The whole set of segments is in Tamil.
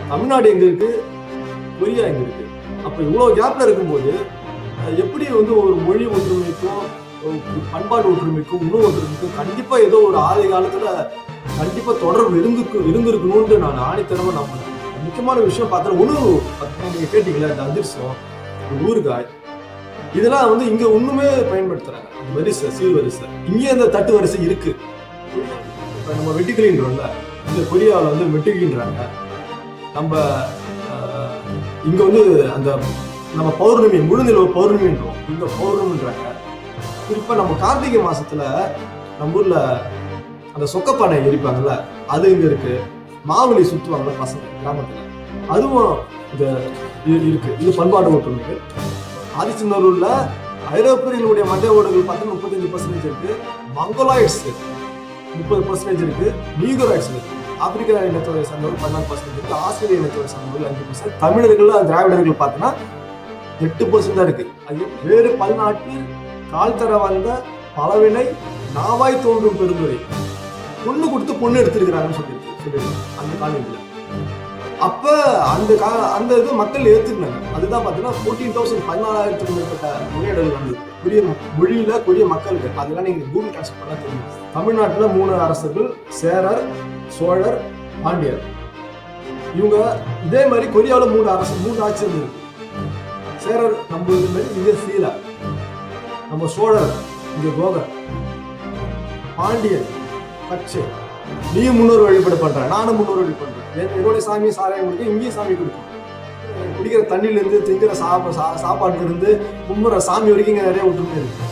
தமிழ்நாடு எங்க இருக்கு கொரியா எங்க இருக்கு அப்ப இவ்வளவு கேப்ல இருக்கும்போது அஹ், எப்படி வந்து ஒரு மொழி ஒற்றுமைக்கும் ஒரு பண்பாடு ஒற்றுமைக்கும் உணவு ஒற்றுமைக்கும் கண்டிப்பா ஏதோ ஒரு ஆதி காலத்துல கண்டிப்பா தொடர்பு இருந்துக்கு இருந்திருக்கணும்னு நான் ஆணித்தரமா நம்புறேன் முக்கியமான விஷயம் பார்த்தா உணவு பத்தி நீங்க கேட்டீங்களா இந்த அதிர்சம் இந்த ஊறுகாய் இதெல்லாம் வந்து இங்க ஒண்ணுமே பயன்படுத்துறாங்க இந்த வரிசை சீர் வரிசை இங்கே அந்த தட்டு வரிசை இருக்கு இப்ப நம்ம வெட்டுக்கிளின்றோம்ல இந்த கொரியாவில் வந்து வெட்டுக்கின்றாங்க நம்ம ஆஹ், இங்க வந்து அந்த நம்ம பௌர்ணமி முழுநிலவு பௌர்ணமின்றோம் இங்க பௌர்ணமின்றாங்க குறிப்பா நம்ம கார்த்திகை மாசத்துல நம்ம ஊர்ல அந்த சொக்கப்பானை எரிப்பாங்கல்ல அது இங்க இருக்கு மாவலி சுத்துவாங்கல்ல பசங்க கிராமத்துல அதுவும் இந்த இ- இருக்கு இது பண்பாடு ஒற்றுமை ஆதிச்சநல்லூர்ல ஐரோப்பியர்களுடைய மண்டை ஓடுகள் பார்த்தா முப்பத்தஞ்சு பர்சன்டேஜ் இருக்கு மங்கோலாய்ட்ஸ் முப்பது பர்சன்டேஜ் இருக்கு நீகராய்ட்ஸ் இருக்கு ஆப்பிரிக்கா இனத்தோட சார்ந்தவர்கள் பதினாலு பர்சன்டேஜ் இருக்கு ஆஸ்திரேலிய இனத்தோட சார்ந்தவர்கள் அஞ்சு பர்சன்ட் தமிழர்கள் திராவிடர்கள் பார்த்தோன்னா எட்டு பர்சன்ட் தான் இருக்கு அது வேறு பல்நாட்டில் கால் தர வந்த பலவினை நாவாய் தோன்றும் பெருந்துரை பொண்ணு கொடுத்து பொண்ணு எடுத்திருக்கிறாங்கன்னு சொல்லியிருக்கு சொல்லியிருக்கு அந்த காலேஜ்ல அப்ப அந்த கா அந்த இது மக்கள் ஏத்துக்கினாங்க அதுதான் பாத்தீங்கன்னா ஃபோர்டீன் தௌசண்ட் பதினாலாயிரத்துக்கும் மேற்பட்ட முறையீடுகள் வந்தது கொரிய ம- மொழியில கொரிய மக்களுக்கு அதெல்லாம் நீங்க கூகுள் டிரான்ஸ்ஃபர் பண்ணா தெரியும் தமிழ்நாட்டுல மூணு அரசர்கள் சேரர் சோழர் பாண்டியர் இவங்க இதே மாதிரி கொரியாவுல மூணு அரசு மூணு ஆட்சி இருந்தது சேரர் நம்ம இது மாதிரி இங்க சீலா நம்ம சோழர் இங்க கோகர் பாண்டியன் கட்சி நீயும் முன்னோர் வழிபாடு பண்ற நானும் முன்னோர் வழிபாடு பண்றேன் என் என்னுடைய சாமி சாராயம் கொடுக்கும் இங்கேயும் சாமி கொடுக்கும் குடிக்கிற தண்ணியில இருந்து திங்கிற சாப்ப சா- சாப்பாட்டுல இருந்து கும்புற சாமி வரைக்கும் இங்க நிறைய ஒற்றுமை இருக்கு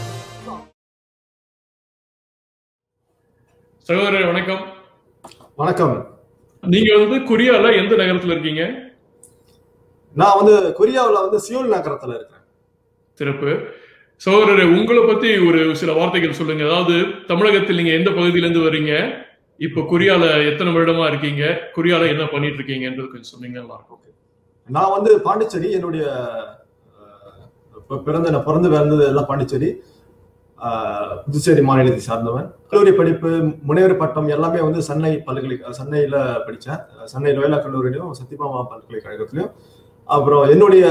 சகோதரர் வணக்கம் வணக்கம் நீங்க வந்து கொரியால எந்த நகரத்துல இருக்கீங்க நான் வந்து கொரியாவுல வந்து சியோல் நகரத்துல இருக்கிறேன் சிறப்பு சகோதரர் உங்களை பத்தி ஒரு சில வார்த்தைகள் சொல்லுங்க அதாவது தமிழகத்தில் நீங்க எந்த பகுதியில இருந்து வர்றீங்க இப்ப கொரியால எத்தனை வருடமா இருக்கீங்க கொரியால என்ன பண்ணிட்டு இருக்கீங்கன்றது கொஞ்சம் சொன்னீங்கன்னா நல்லா இருக்கும் நான் வந்து பாண்டிச்சேரி என்னுடைய அஹ், பி- பிறந்த நான் பிறந்து வளர்ந்தது எல்லாம் பாண்டிச்சேரி அஹ், புதுச்சேரி மாநிலத்தை சார்ந்தவன் கல்லூரி படிப்பு முனைவர் பட்டம் எல்லாமே வந்து சென்னை பல்கலை சென்னையில படித்தேன் சென்னை லோயலா கல்லூரியிலையும் சத்யபாமா பல்கலைக்கழகத்திலையும் அப்புறம் என்னுடைய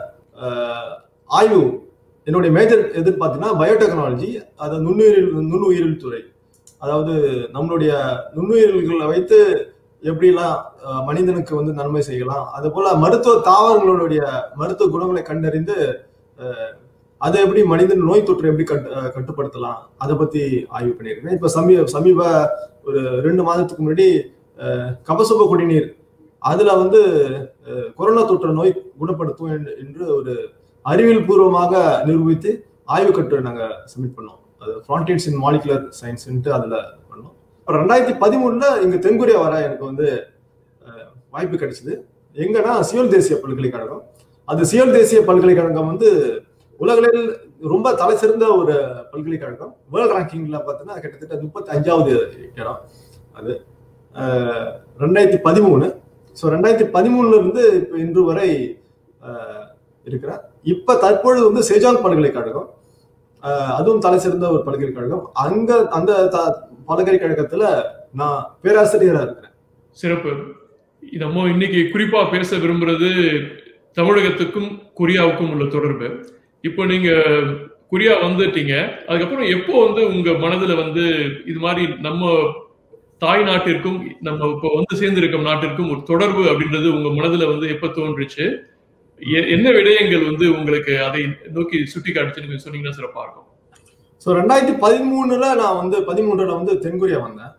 அஹ், ஆய்வு என்னுடைய மேஜர் எதுன்னு பார்த்தீங்கன்னா பயோடெக்னாலஜி அது நுண்ணுயிரியல் நுண்ணுயிரியல் துறை அதாவது நம்மளுடைய நுண்ணுயிரியல்களை வைத்து எப்படிலாம் அஹ், மனிதனுக்கு வந்து நன்மை செய்யலாம் அது போல மருத்துவ தாவரங்களுடைய மருத்துவ குணங்களை கண்டறிந்து அஹ், அதை எப்படி மனிதன் நோய் தொற்றை எப்படி கட்டு அஹ், கட்டுப்படுத்தலாம் அதை பத்தி ஆய்வு பண்ணியிருக்கேன் இப்ப சமீப சமீப ஒரு ரெண்டு மாதத்துக்கு முன்னாடி அஹ், கபசுப குடிநீர் அதுல வந்து அஹ், கொரோனா தொற்று நோய் குணப்படுத்தும் என்று- என்று ஒரு அறிவியல் பூர்வமாக நிரூபித்து ஆய்வு கட்டுரை நாங்க சப்மிட் பண்ணோம் அது ஃப்ரான்டின்ஸ் இன் மாலிகுலர் சயின்ஸ்ன்ட்டு அதுல பண்ணோம் அப்புறம் ரெண்டாயிரத்தி பதிமூணுல இங்க தென்கொரியா வர எனக்கு வந்து அஹ், வாய்ப்பு கிடைச்சது எங்கன்னா சியோல் தேசிய பல்கலைக்கழகம் அது சியோல் தேசிய பல்கலைக்கழகம் வந்து உலகில் ரொம்ப தலை சிறந்த ஒரு பல்கலைக்கழகம் வேர்ல்ட் ரேங்கிங்ல பார்த்தீங்கன்னா கிட்டத்தட்ட முப்பத்தி அஞ்சாவது இடம் அது அஹ், ரெண்டாயிரத்தி பதிமூணு ஸோ ரெண்டாயிரத்தி பதிமூணுல இருந்து இப்போ இன்று வரை அஹ், இருக்கிறேன் இப்ப தற்பொழுது வந்து சேஜாங் பல்கலைக்கழகம் அஹ், அதுவும் தலை சிறந்த ஒரு பல்கலைக்கழகம் அங்க அந்த த- பல்கலைக்கழகத்துல நான் பேராசிரியரா இருக்கிறேன் சிறப்பு நம்ம இன்னைக்கு குறிப்பா பேச விரும்புறது தமிழகத்துக்கும் கொரியாவுக்கும் உள்ள தொடர்பு இப்போ நீங்க கொரியா வந்துட்டீங்க அதுக்கப்புறம் எப்போ வந்து உங்க மனதுல வந்து இது மாதிரி நம்ம தாய் நாட்டிற்கும் நம்ம இப்போ வந்து சேர்ந்திருக்கும் நாட்டிற்கும் ஒரு தொடர்பு அப்படின்றது உங்க மனதுல வந்து எப்ப தோன்றுச்சு எ- என்ன விடயங்கள் வந்து உங்களுக்கு அதை நோக்கி சுட்டி காட்டுச்சு நீங்க சொன்னீங்கன்னா சிறப்பா இருக்கும் ஸோ ரெண்டாயிரத்தி பதிமூணுல நான் வந்து பதிமூணுல வந்து தென்கொரியா வந்தேன்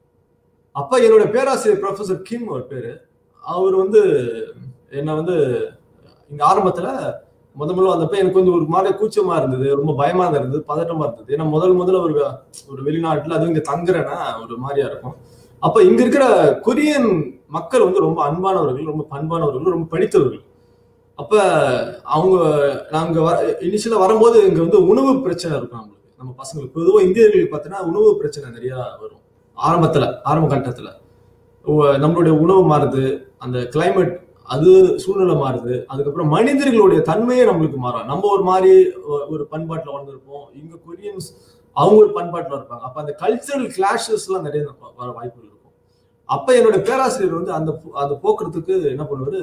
அப்ப என்னோட பேராசிரியர் ப்ரொஃபசர் கிம் ஒரு பேரு அவர் வந்து என்னை வந்து இங்க ஆரம்பத்துல முத முதல்ல வந்தப்ப எனக்கு வந்து ஒரு மாதிரி கூச்சமா இருந்தது ரொம்ப பயமா இருந்தது பதட்டமா இருந்தது ஏன்னா முதல் முதல்ல ஒரு ஒரு வெளிநாட்டுல அதுவும் இங்க தங்குறேன்னா ஒரு மாதிரியா இருக்கும் அப்ப இங்க இருக்கிற கொரியன் மக்கள் வந்து ரொம்ப அன்பானவர்கள் ரொம்ப பண்பானவர்கள் ரொம்ப படித்தவர்கள் அப்ப அவங்க நாங்க இனிஷியலா வரும்போது இங்க வந்து உணவு பிரச்சனை இருக்கும் நம்மளுக்கு நம்ம பசங்களுக்கு பொதுவாக இந்தியர்களுக்கு பார்த்தீங்கன்னா உணவு பிரச்சனை நிறைய வரும் ஆரம்பத்துல ஆரம்ப கட்டத்துல உ- நம்மளுடைய உணவு மாறுது அந்த கிளைமேட் அது சூழ்நிலை மாறுது அதுக்கப்புறம் மனிதர்களுடைய தன்மையே நம்மளுக்கு மாறும் நம்ம ஒரு மாதிரி ஒ- ஒரு பண்பாட்டுல வந்திருப்போம் இங்க கொரியன்ஸ் அவங்க ஒரு பண்பாட்டுல இருப்பாங்க அப்ப அந்த கல்ச்சரல் கிளாஷஸ் எல்லாம் நிறைய வ- வர வாய்ப்புகள் இருக்கும் அப்ப என்னோட பேராசிரியர் வந்து அந்த போ- அந்த போக்குறதுக்கு என்ன பண்ணுவாரு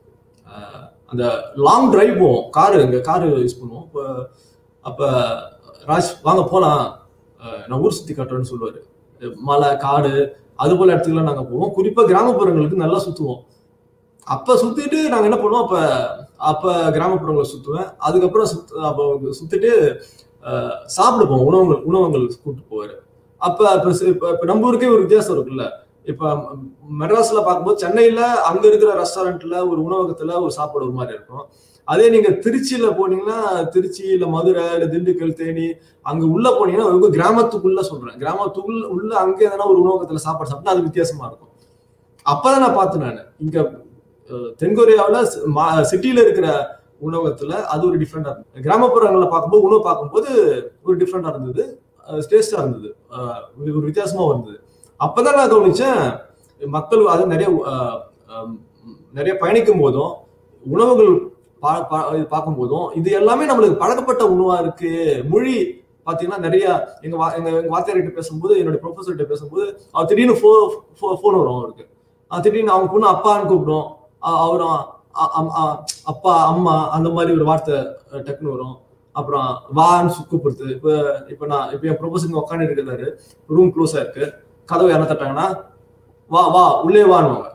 அஹ், அந்த லாங் டிரைவ் போவோம் காரு இங்க காரு யூஸ் பண்ணுவோம் அப்ப அப்ப ராஜ் வாங்க போலாம் அஹ், நான் ஊர் சுத்தி காட்டுறேன்னு சொல்லுவாரு மலை காடு அது போல இடத்துக்குலாம் நாங்க போவோம் குறிப்பா கிராமப்புறங்களுக்கு நல்லா சுத்துவோம் அப்ப சுத்திட்டு நாங்க என்ன பண்ணுவோம் அப்ப அப்ப கிராமப்புறங்களை சுத்துவேன் அதுக்கப்புறம் சுத்து அப்ப சுத்திட்டு அஹ், சாப்பிட போவோம் உணவங்கள் உணவங்கள் கூட்டு போவாரு அப்ப இப்ப சி- இப்ப இப்ப நம்ம ஊருக்கே ஒரு வித்தியாசம் இருக்குல்ல இப்ப ம், மெட்ராஸ்ல பார்க்கும்போது சென்னையில அங்க இருக்கிற ரெஸ்டாரண்ட்ல ஒரு உணவகத்துல ஒரு சாப்பாடு ஒரு மாதிரி இருக்கும் அதே நீங்க திருச்சியில போனீங்கன்னா திருச்சி இல்ல மதுரை இல்ல திண்டுக்கல் தேனி அங்க உள்ள போனீங்கன்னா ரொம்ப கிராமத்துக்குள்ள சொல்றேன் கிராமத்துக்குள்ள உள்ள அங்க எதனா ஒரு உணவகத்துல சாப்பாடு சாப்பிட்டா அது வித்தியாசமா இருக்கும் அப்பதான் நான் பார்த்தேன் நான் இங்க அஹ், தென்கொரியாவுல சிட்டில இருக்கிற உணவகத்துல அது ஒரு டிஃப்ரெண்டா இருந்தது கிராமப்புறங்களில் பார்க்கும்போது உணவு பார்க்கும்போது ஒரு டிஃப்ரெண்டா இருந்தது டேஸ்டா இருந்தது அஹ், ஒரு ஒரு வித்தியாசமா இருந்தது அப்பதான் நான் கவனிச்சேன் மக்கள் அது நிறைய அஹ், அஹ், நிறைய பயணிக்கும் போதும் உணவுகள் பா- பா- இது பார்க்கும் போதும் இது எல்லாமே நம்மளுக்கு பழக்கப்பட்ட உணவா இருக்கு மொழி பாத்தீங்கன்னா நிறைய எங்க வா- எங்க எங்க வாத்தியார்கிட்ட பேசும்போது என்னோட ப்ரொஃபஸர் கிட்ட பேசும்போது அவர் திடீர்னு ஃபோன் வரும் அவருக்கு அஹ் திடீர்னு அவங்க பொண்ணு அப்பான்னு கூப்பிடும் அஹ் அவரும் அ- அம்- அ- அப்பா அம்மா அந்த மாதிரி ஒரு வார்த்தை அஹ், டக்குன்னு வரும் அப்புறம் வான்னு சு- கூப்பிடுறது இப்ப இப்ப நான் இப்ப என் ப்ரொஃபஸர் இங்க உட்காந்து இருக்கிறாரு ரூம் க்ளோஸா இருக்கு கதவு யாரா தட்டாங்கன்னா வா வா உள்ளே வான்னுவாங்க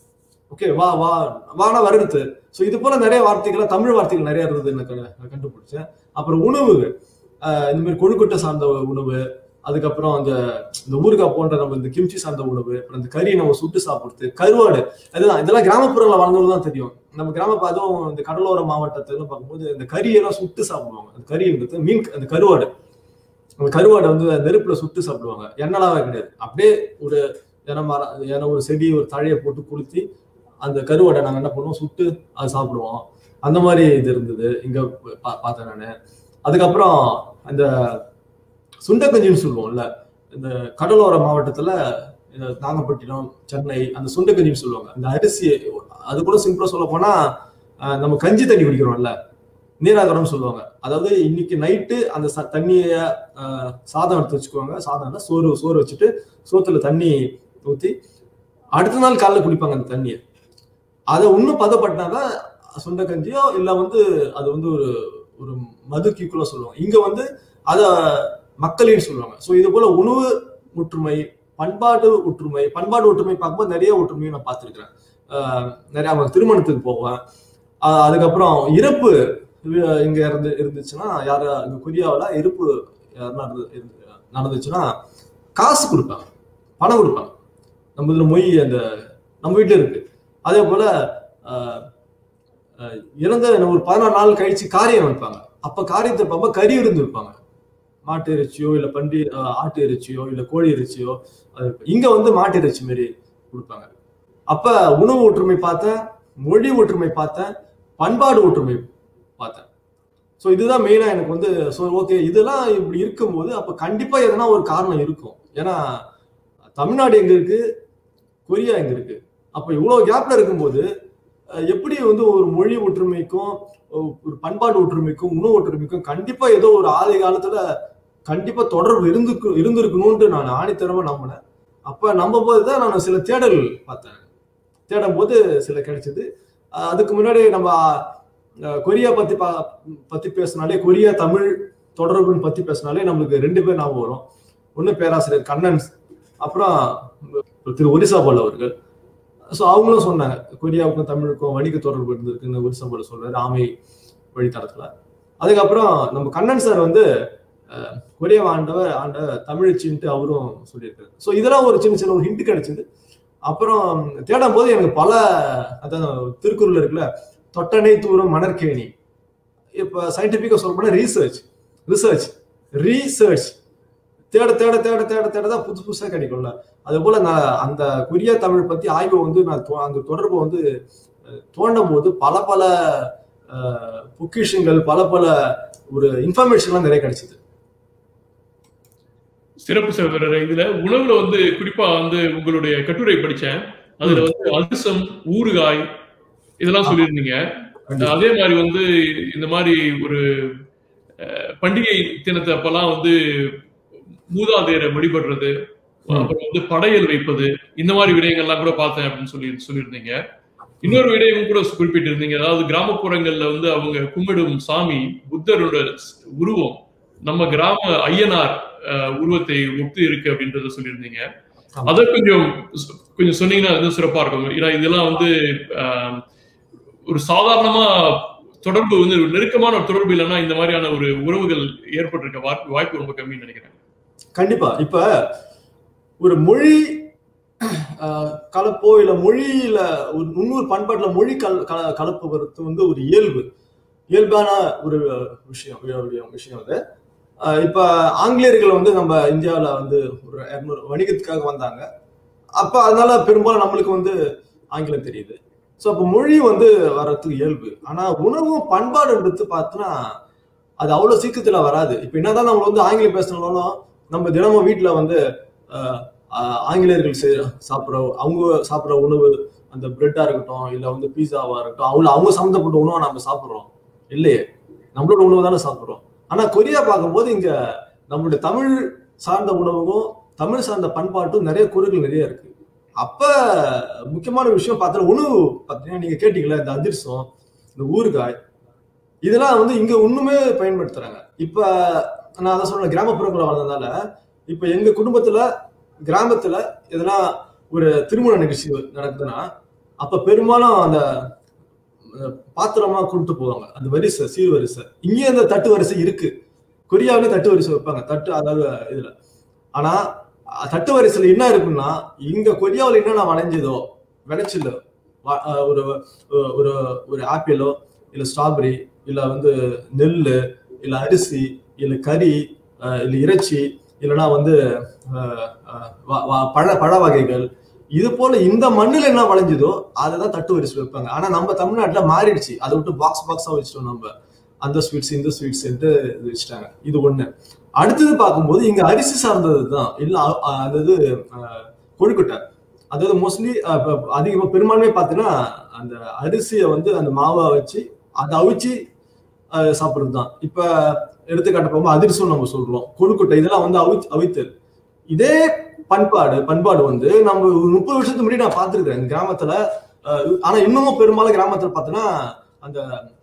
ஓகே வா வா வானா வருடுத்து ஸோ இது போல நிறைய வார்த்தைகள் தமிழ் வார்த்தைகள் நிறைய இருந்தது எனக்கு நான் கண்டுபிடிச்சேன் அப்புறம் உணவு அஹ் இந்த மாதிரி கொழுக்கட்டை சார்ந்த உணவு அதுக்கப்புறம் அந்த இந்த ஊறுகாய் போன்ற நம்ம இந்த கிம்ச்சி சார்ந்த உணவு அப்புறம் இந்த கறி நம்ம சுட்டு சாப்பிடுறது கருவாடு அதெல்லாம் இதெல்லாம் கிராமப்புறங்களில் வளர்ந்தது தான் தெரியும் நம்ம கிராம அதுவும் இந்த கடலோர மாவட்டத்துல பார்க்கும்போது இந்த கறியெல்லாம் சுட்டு சாப்பிடுவாங்க அந்த கறின்றது மீன் அந்த கருவாடு அந்த கருவாடை வந்து நெருப்புல சுட்டு சாப்பிடுவாங்க எண்ணெய்லாம் கிடையாது அப்படியே ஒரு என மரம் என ஒரு செடி ஒரு தழையை போட்டு கொளுத்தி அந்த கருவாடை நாங்க என்ன பண்ணுவோம் சுட்டு அதை சாப்பிடுவோம் அந்த மாதிரி இது இருந்தது இங்க பா- பார்த்தேன் நானு அதுக்கப்புறம் அந்த சுண்டக்கஞ்சின்னு சொல்லுவோம்ல இந்த கடலோர மாவட்டத்துல இந்த நாகப்பட்டினம் சென்னை அந்த சுண்டக்கஞ்சின்னு சொல்லுவாங்க அந்த அரிசி அது கூட சிம்பிளா சொல்ல போனா அஹ், நம்ம கஞ்சி தண்ணி குடிக்கிறோம்ல நீராகரம்னு சொல்லுவாங்க அதாவது இன்னைக்கு நைட்டு அந்த ச- தண்ணிய அஹ், சாதம் எடுத்து வச்சுக்குவாங்க சாதம்னா சோறு சோறு வச்சுட்டு சோத்துல தண்ணி ஊத்தி அடுத்த நாள் காலைல குடிப்பாங்க அந்த தண்ணியை அதை இன்னும் பதப்பட்டாதான் சுண்டக்கஞ்சியோ இல்ல வந்து அது வந்து ஒரு ஒரு மது கீக்குள்ள சொல்லுவாங்க இங்க வந்து அத மக்களின்னு சொல்லுவாங்க ஸோ இது போல உணவு ஒற்றுமை பண்பாடு ஒற்றுமை பண்பாடு ஒற்றுமை பார்க்கும்போது நிறைய ஒற்றுமையை நான் பார்த்துருக்கிறேன் நிறைய அவங்க திருமணத்துக்கு போவேன் ஆஹ் அதுக்கப்புறம் இறப்பு வி- இங்க இருந்து இருந்துச்சுன்னா யாரு இங்க கொரியாவுல இறப்பு யாருன்னா இருந்து- இருந்து- நடந்துச்சுன்னா காசு கொடுப்பாங்க பணம் கொடுப்பாங்க நம்ம இதுல மொய் அந்த நம்ம வீட்டுல இருக்கு அதே போல ஆஹ், ஆஹ், இறந்த ஒரு பதினாறு நாள் கழிச்சு காரியம் வைப்பாங்க அப்ப காரியத்தை பார்ப்ப கறி இருந்து வைப்பாங்க மாட்டு இறைச்சியோ இல்ல பண்டி ஆஹ், ஆட்டு இறைச்சியோ இல்ல கோழி இறைச்சியோ அது இருக்கும். இங்க வந்து மாட்டு இறைச்சி மாரி கொடுப்பாங்க அப்ப உணவு ஒற்றுமை பார்த்தேன் மொழி ஒற்றுமை பார்த்தேன் பண்பாடு ஒற்றுமை பார்த்தேன் ஸோ இதுதான் மெயினா எனக்கு வந்து ஸோ ஓகே இதெல்லாம் இப்படி இருக்கும்போது அப்ப கண்டிப்பா எதனா ஒரு காரணம் இருக்கும் ஏன்னா தமிழ்நாடு எங்க இருக்கு கொரியா எங்க இருக்கு அப்ப இவ்வளவு கேப்ல இருக்கும்போது அஹ், எப்படி வந்து ஒரு மொழி ஒற்றுமைக்கும் ஒரு பண்பாடு ஒற்றுமைக்கும் உணவு ஒற்றுமைக்கும் கண்டிப்பா ஏதோ ஒரு ஆதி காலத்துல கண்டிப்பா தொடர்பு இருந்து இருந்திருக்கணும்னு நான் ஆணித்தரமா நம்பினேன் அப்ப நம்பும் போதுதான் நான் சில தேடல் பார்த்தேன் தேடும் போது சில கிடைச்சது அஹ், அதுக்கு முன்னாடி நம்ம அஹ், கொரியா பத்தி பா பத்தி பேசினாலே கொரியா தமிழ் தொடர்புன்னு பத்தி பேசினாலே நம்மளுக்கு ரெண்டு பேர் ஞாபகம் வரும் ஒண்ணு பேராசிரியர் கண்ணன் அப்புறம் திரு ஒரிசா பால் அவர்கள் ஸோ அவங்களும் சொன்னாங்க கொரியாவுக்கும் தமிழுக்கும் வணிக தொடர்பு இருந்திருக்குன்னு ஒரிசா பால் சொல்றாரு ஆமை வழித்தடத்துல அதுக்கப்புறம் நம்ம கண்ணன் சார் வந்து அஹ், கொரியா ஆண்டவர் ஆண்ட தமிழச்சின்ட்டு அவரும் சொல்லியிருக்காரு ஸோ இதெல்லாம் ஒரு சின்ன சின்ன ஒரு ஹிண்ட் கிடைச்சது அப்புறம் தேடும் போது எனக்கு பல அதான் திருக்குறள் இருக்குல்ல தொட்டனை தூரம் மணற்கேணி இப்ப சயின்டிபிக்கா சொல்ல போனா ரீசர்ச் ரிசர்ச் ரீசர்ச் தேட தேட தேட தேட தேட தான் புதுசு புதுசா கிடைக்கும்ல அது போல நான் அந்த கொரியா தமிழ் பத்தி ஆய்வு வந்து நான் தொ- அந்த தொடர்பு வந்து அஹ், தோண்டும் போது பல பல அஹ், பொக்கிஷங்கள் பல பல ஒரு இன்ஃபர்மேஷன்லாம் நிறைய கிடைச்சது சிறப்பு சகோதரர் இதுல உணவுல வந்து குறிப்பா வந்து உங்களுடைய கட்டுரை படிச்சேன் அதுல வந்து அதிரசம் ஊறுகாய் இதெல்லாம் சொல்லியிருந்தீங்க அதே மாதிரி வந்து இந்த மாதிரி ஒரு அஹ், பண்டிகை தினத்தை அப்பெல்லாம் வந்து மூதாதையரை வழிபடுறது ம். அப்புறம் வந்து படையல் வைப்பது இந்த மாதிரி விடயங்கள்லாம் கூட பார்த்தேன் அப்படின்னு சொல்லி சொல்லியிருந்தீங்க இன்னொரு விடயம் கூட குறிப்பிட்டிருந்தீங்க அதாவது கிராமப்புறங்கள்ல வந்து அவங்க கும்பிடும் சாமி புத்தரோட ஸ்- உருவம் நம்ம கிராம ஐயனார் அஹ், உருவத்தை ஒத்து இருக்கு அப்படின்றத சொல்லியிருந்தீங்க ஆமா. அதை கொஞ்சம் சொ- கொஞ்சம் சொன்னீங்கன்னா இன்னும் சிறப்பா இருக்கும் ஏன்னா இதெல்லாம் வந்து ஆஹ், ஒரு சாதாரணமா தொடர்பு வந்து ஒரு நெருக்கமான ஒரு தொடர்பு இல்லைன்னா இந்த மாதிரியான ஒரு உறவுகள் ஏற்பட்டிருக்க வாய்ப்பு வாய்ப்பு ரொம்ப கம்மின்னு நினைக்கிறேன் கண்டிப்பா இப்ப ஒரு மொழி அஹ், கலப்போ இல்ல மொழியில ஒரு முன்னூறு பண்பாட்டுல மொழி கல் கல- கலப்பு வரது வந்து ஒரு இயல்பு இயல்பான ஒரு விஷயம் ஒரு விஷயம் அது அஹ், இப்ப ஆங்கிலேயர்கள் வந்து நம்ம இந்தியாவுல வந்து ஒரு இருநூறு வணிகத்துக்காக வந்தாங்க அப்ப அதனால பெரும்பாலும் நம்மளுக்கு வந்து ஆங்கிலம் தெரியுது ஸோ அப்போ மொழி வந்து வர்றதுக்கு இயல்பு ஆனா உணவும் பண்பாடுன்றது பார்த்தோன்னா அது அவ்வளவு சீக்கிரத்துல வராது இப்ப என்னதான் நம்ம வந்து ஆங்கிலம் பேசினாலும் நம்ம தினமும் வீட்டுல வந்து அஹ், அஹ், ஆங்கிலேயர்கள் செய்ய சாப்பிட்ற அவங்க சாப்பிட்ற உணவு அந்த பிரெட்டா இருக்கட்டும் இல்ல வந்து பீஸாவா இருக்கட்டும் அவங்க அவங்க சம்மந்தப்பட்ட உணவை நம்ம சாப்பிடுறோம் இல்லையே நம்மளோட உணவு தானே சாப்பிடுறோம் ஆனா கொரியா பார்க்கும்போது இங்க நம்மளுடைய தமிழ் சார்ந்த உணவுக்கும் தமிழ் சார்ந்த பண்பாட்டும் நிறைய குறைகள் நிறைய இருக்கு அப்ப முக்கியமான விஷயம் பார்த்தா உணவு பார்த்தீங்கன்னா நீங்க கேட்டீங்களா இந்த அதிர்சம் இந்த ஊறுகாய் இதெல்லாம் வந்து இங்க இன்னுமே பயன்படுத்துறாங்க இப்ப நான் அதை சொல்றேன் கிராமப்புறங்களை வளர்ந்ததுனால இப்ப எங்க குடும்பத்துல கிராமத்துல எதனா ஒரு திருமண நிகழ்ச்சி நடக்குதுன்னா அப்ப பெரும்பாலும் அந்த அஹ், பாத்திரமா கொண்டு போவாங்க அந்த வரிசை சீர் வரிசை இங்கே அந்த தட்டு வரிசை இருக்கு கொரியாவிலே தட்டு வரிசை வைப்பாங்க தட்டு அதாவது இதுல ஆனா அஹ், தட்டு வரிசையில என்ன இருக்குன்னா இங்க கொரியாவில் என்னென்ன விளைஞ்சதோ விளைச்சல் வ- அஹ், ஒரு ஒரு ஒரு ஆப்பிளோ இல்ல ஸ்ட்ராபெரி இல்ல வந்து நெல் இல்ல அரிசி இல்ல கறி அஹ், இல்ல இறைச்சி இல்லைன்னா வந்து அஹ், அஹ், வ- வ- பழ பழ வகைகள் இது போல இந்த மண்ணுல என்ன விளைஞ்சதோ அதை தான் தட்டு வரிசை வைப்பாங்க ஆனா நம்ம தமிழ்நாட்டுல மாறிடுச்சு அதை விட்டு பாக்ஸ் பாக்ஸா வச்சுட்டோம் நம்ம அந்த ஸ்வீட்ஸ் இந்த ஸ்வீட்ஸ் இது வச்சுட்டாங்க இது ஒண்ணு அடுத்தது பார்க்கும்போது இங்க அரிசி சார்ந்தது தான் இல்ல அ- அ- அதாவது அஹ், கொழுக்கட்டை அதாவது மோஸ்ட்லி அதிகமா பெரும்பான்மை பார்த்தீங்கன்னா அந்த அரிசியை வந்து அந்த மாவை வச்சு அதை அவிச்சு அஹ், சாப்பிடுறது தான் இப்ப எடுத்துக்காட்டு போகும்போது அதிர்சம் நம்ம சொல்றோம் கொழுக்கட்டை இதெல்லாம் வந்து அவி அவித்தல் இதே பண்பாடு பண்பாடு வந்து நம்ம ஒரு முப்பது வருஷத்துக்கு முன்னாடி நான் பார்த்துருக்கேன் கிராமத்துல அஹ், ஆனா இன்னமும் பெரும்பாலும் கிராமத்துல பார்த்தோன்னா அந்த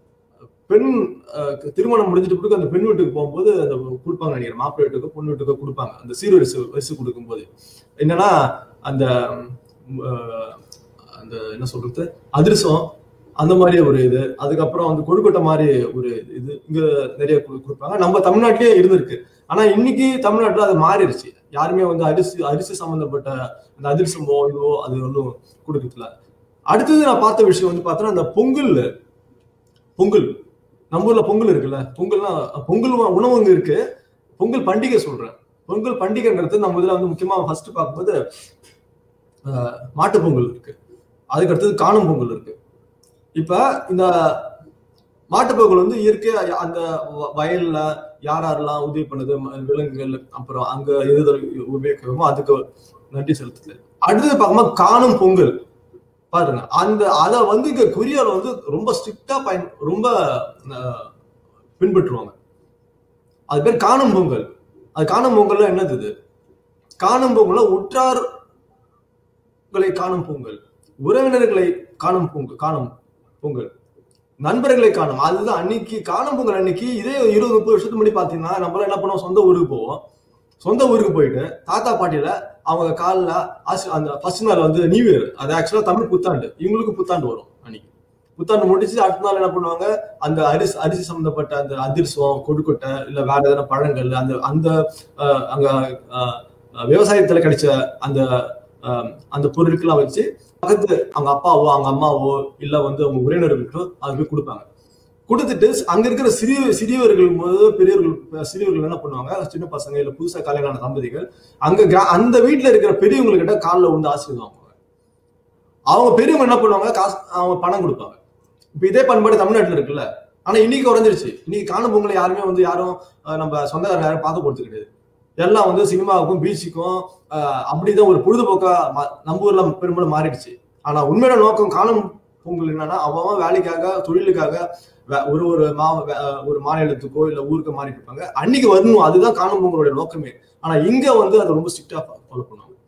பெண் அஹ், திருமணம் முடிஞ்சிட்டு பிறகு அந்த பெண் வீட்டுக்கு போகும்போது அந்த கொடுப்பாங்க நினைக்கிறேன் மாப்பிள்ளை வீட்டுக்கோ பொண்ணு வீட்டுக்கோ கொடுப்பாங்க அந்த சீர்வரிசை வரிசை கொடுக்கும்போது என்னன்னா அந்த உம், அஹ், அந்த என்ன சொல்றது அதிர்சம் அந்த மாதிரி ஒரு இது அதுக்கப்புறம் வந்து கொழுக்கட்டை மாதிரி ஒரு இது இங்க நிறைய கு- கொடுப்பாங்க நம்ம தமிழ்நாட்டிலேயே இருந்திருக்கு ஆனா இன்னைக்கு தமிழ்நாட்டுல அது மாறிடுச்சு யாருமே வந்து அரிசி அரிசி சம்பந்தப்பட்ட அந்த அதிர்சமோ இதுவோ அது ஒன்றும் கொடுக்கறதில்ல அடுத்தது நான் பார்த்த விஷயம் வந்து பார்த்தோன்னா அந்த பொங்கல் பொங்கல் நம்ம ஊர்ல பொங்கல் இருக்குல்ல பொங்கல்னா பொங்கல் உ- உணவு அங்க இருக்கு பொங்கல் பண்டிகை சொல்றேன் பொங்கல் பண்டிகைன்றது நம்ம இதுல வந்து முக்கியமா ஃபர்ஸ்ட் பார்க்கும்போது அஹ், மாட்டுப் பொங்கல் இருக்கு அதுக்கு அடுத்தது காணும் பொங்கல் இருக்கு இப்ப இந்த மாட்டுப் பொங்கல் வந்து இயற்கையா அந்த வ- வயல்ல யார் யாரெல்லாம் உதவி பண்ணுது ம- விலங்குகள் அப்புறம் அங்க எது எது உபயோகிக்கிறோமோ அதுக்கு நன்றி செலுத்துது அடுத்தது பார்க்கும்போது காணும் பொங்கல் பாருங்க அந்த அதை வந்து இங்க கொரியால வந்து ரொம்ப ஸ்ட்ரிக்டா பயன் ரொம்ப அஹ், பின்பற்றுவாங்க அது பேர் காணும் பொங்கல் அது காணும் பொங்கல்ல என்னது இது காணும் பொங்கல்ல உற்றார்களை காணும் பொங்கல் உறவினர்களை காணும் பொங்கல் காணும் பொங்கல் நண்பர்களை காணும் அதுதான் அன்னைக்கு காணும் பொங்கல் அன்னைக்கு இதே இருபது முப்பது வருஷத்துக்கு முன்னாடி பாத்தீங்கன்னா நம்மளாம் என்ன பண்ணுவோம் சொந்த ஊருக்கு போவோம் சொந்த ஊருக்கு போயிட்டு தாத்தா பாட்டியில அவங்க காலில் ஆசி அந்த ஃபர்ஸ்ட் நாள் வந்து நியூ இயர் அது ஆக்சுவலா தமிழ் புத்தாண்டு இவங்களுக்கு புத்தாண்டு வரும் அன்னைக்கு புத்தாண்டு முடிச்சு அடுத்த நாள் என்ன பண்ணுவாங்க அந்த அரிசி அரிசி சம்பந்தப்பட்ட அந்த அதிர்சம் கொழுக்கட்டை இல்ல வேற எதனா பழங்கள் அந்த அந்த அஹ், அங்க அஹ், அஹ், விவசாயத்துல கிடைச்ச அந்த அஹ், அந்த பொருட்கள்லாம் வச்சு பக்கத்து அவங்க அப்பாவோ அவங்க அம்மாவோ இல்ல வந்து அவங்க உறவினர்களுக்கோ அது போய் கொடுப்பாங்க கொடுத்துட்டு அங்க இருக்கிற சிறிய சிறியவர்கள் போது பெரியவர்கள் சிறியவர்கள் என்ன பண்ணுவாங்க சின்ன பசங்க இல்ல புதுசா கல்யாணம் ஆன தம்பதிகள் அங்க கிரா- அந்த வீட்டுல இருக்கிற பெரியவங்ககிட்ட காலில் வந்து ஆசீர்வாதம் வாங்குவாங்க அவங்க பெரியவங்க என்ன பண்ணுவாங்க காசு அவங்க பணம் கொடுப்பாங்க இப்ப இதே பண்பாடு தமிழ்நாட்டுல இருக்குல்ல ஆனா இன்னைக்கு குறைஞ்சிருச்சு இன்னைக்கு காணும் பொங்கலை யாருமே வந்து யாரும் அஹ், நம்ம சொந்தக்காரங்க யாரும் பார்க்க போறது கிடையாது எல்லாம் வந்து சினிமாவுக்கும் பீச்சுக்கும் அஹ், அப்படிதான் ஒரு பொழுதுபோக்கா மா- நம்ம ஊர்ல பெரும்பாலும் மாறிடுச்சு ஆனா உண்மையான நோக்கம் காணும் பொங்கல் என்னன்னா அவன் அவன் வேலைக்காக தொழிலுக்காக வே- ஒரு ஒரு மா வே- ஒரு மாநிலத்துக்கோ இல்ல ஊருக்கு மாறிட்டு இருப்பாங்க அன்னைக்கு வரணும் அதுதான் காணும் பொங்கலோட நோக்கமே ஆனா இங்க வந்து அதை ரொம்ப ஸ்ட்ரிக்டா ஃபாலோ பண்ணுவாங்க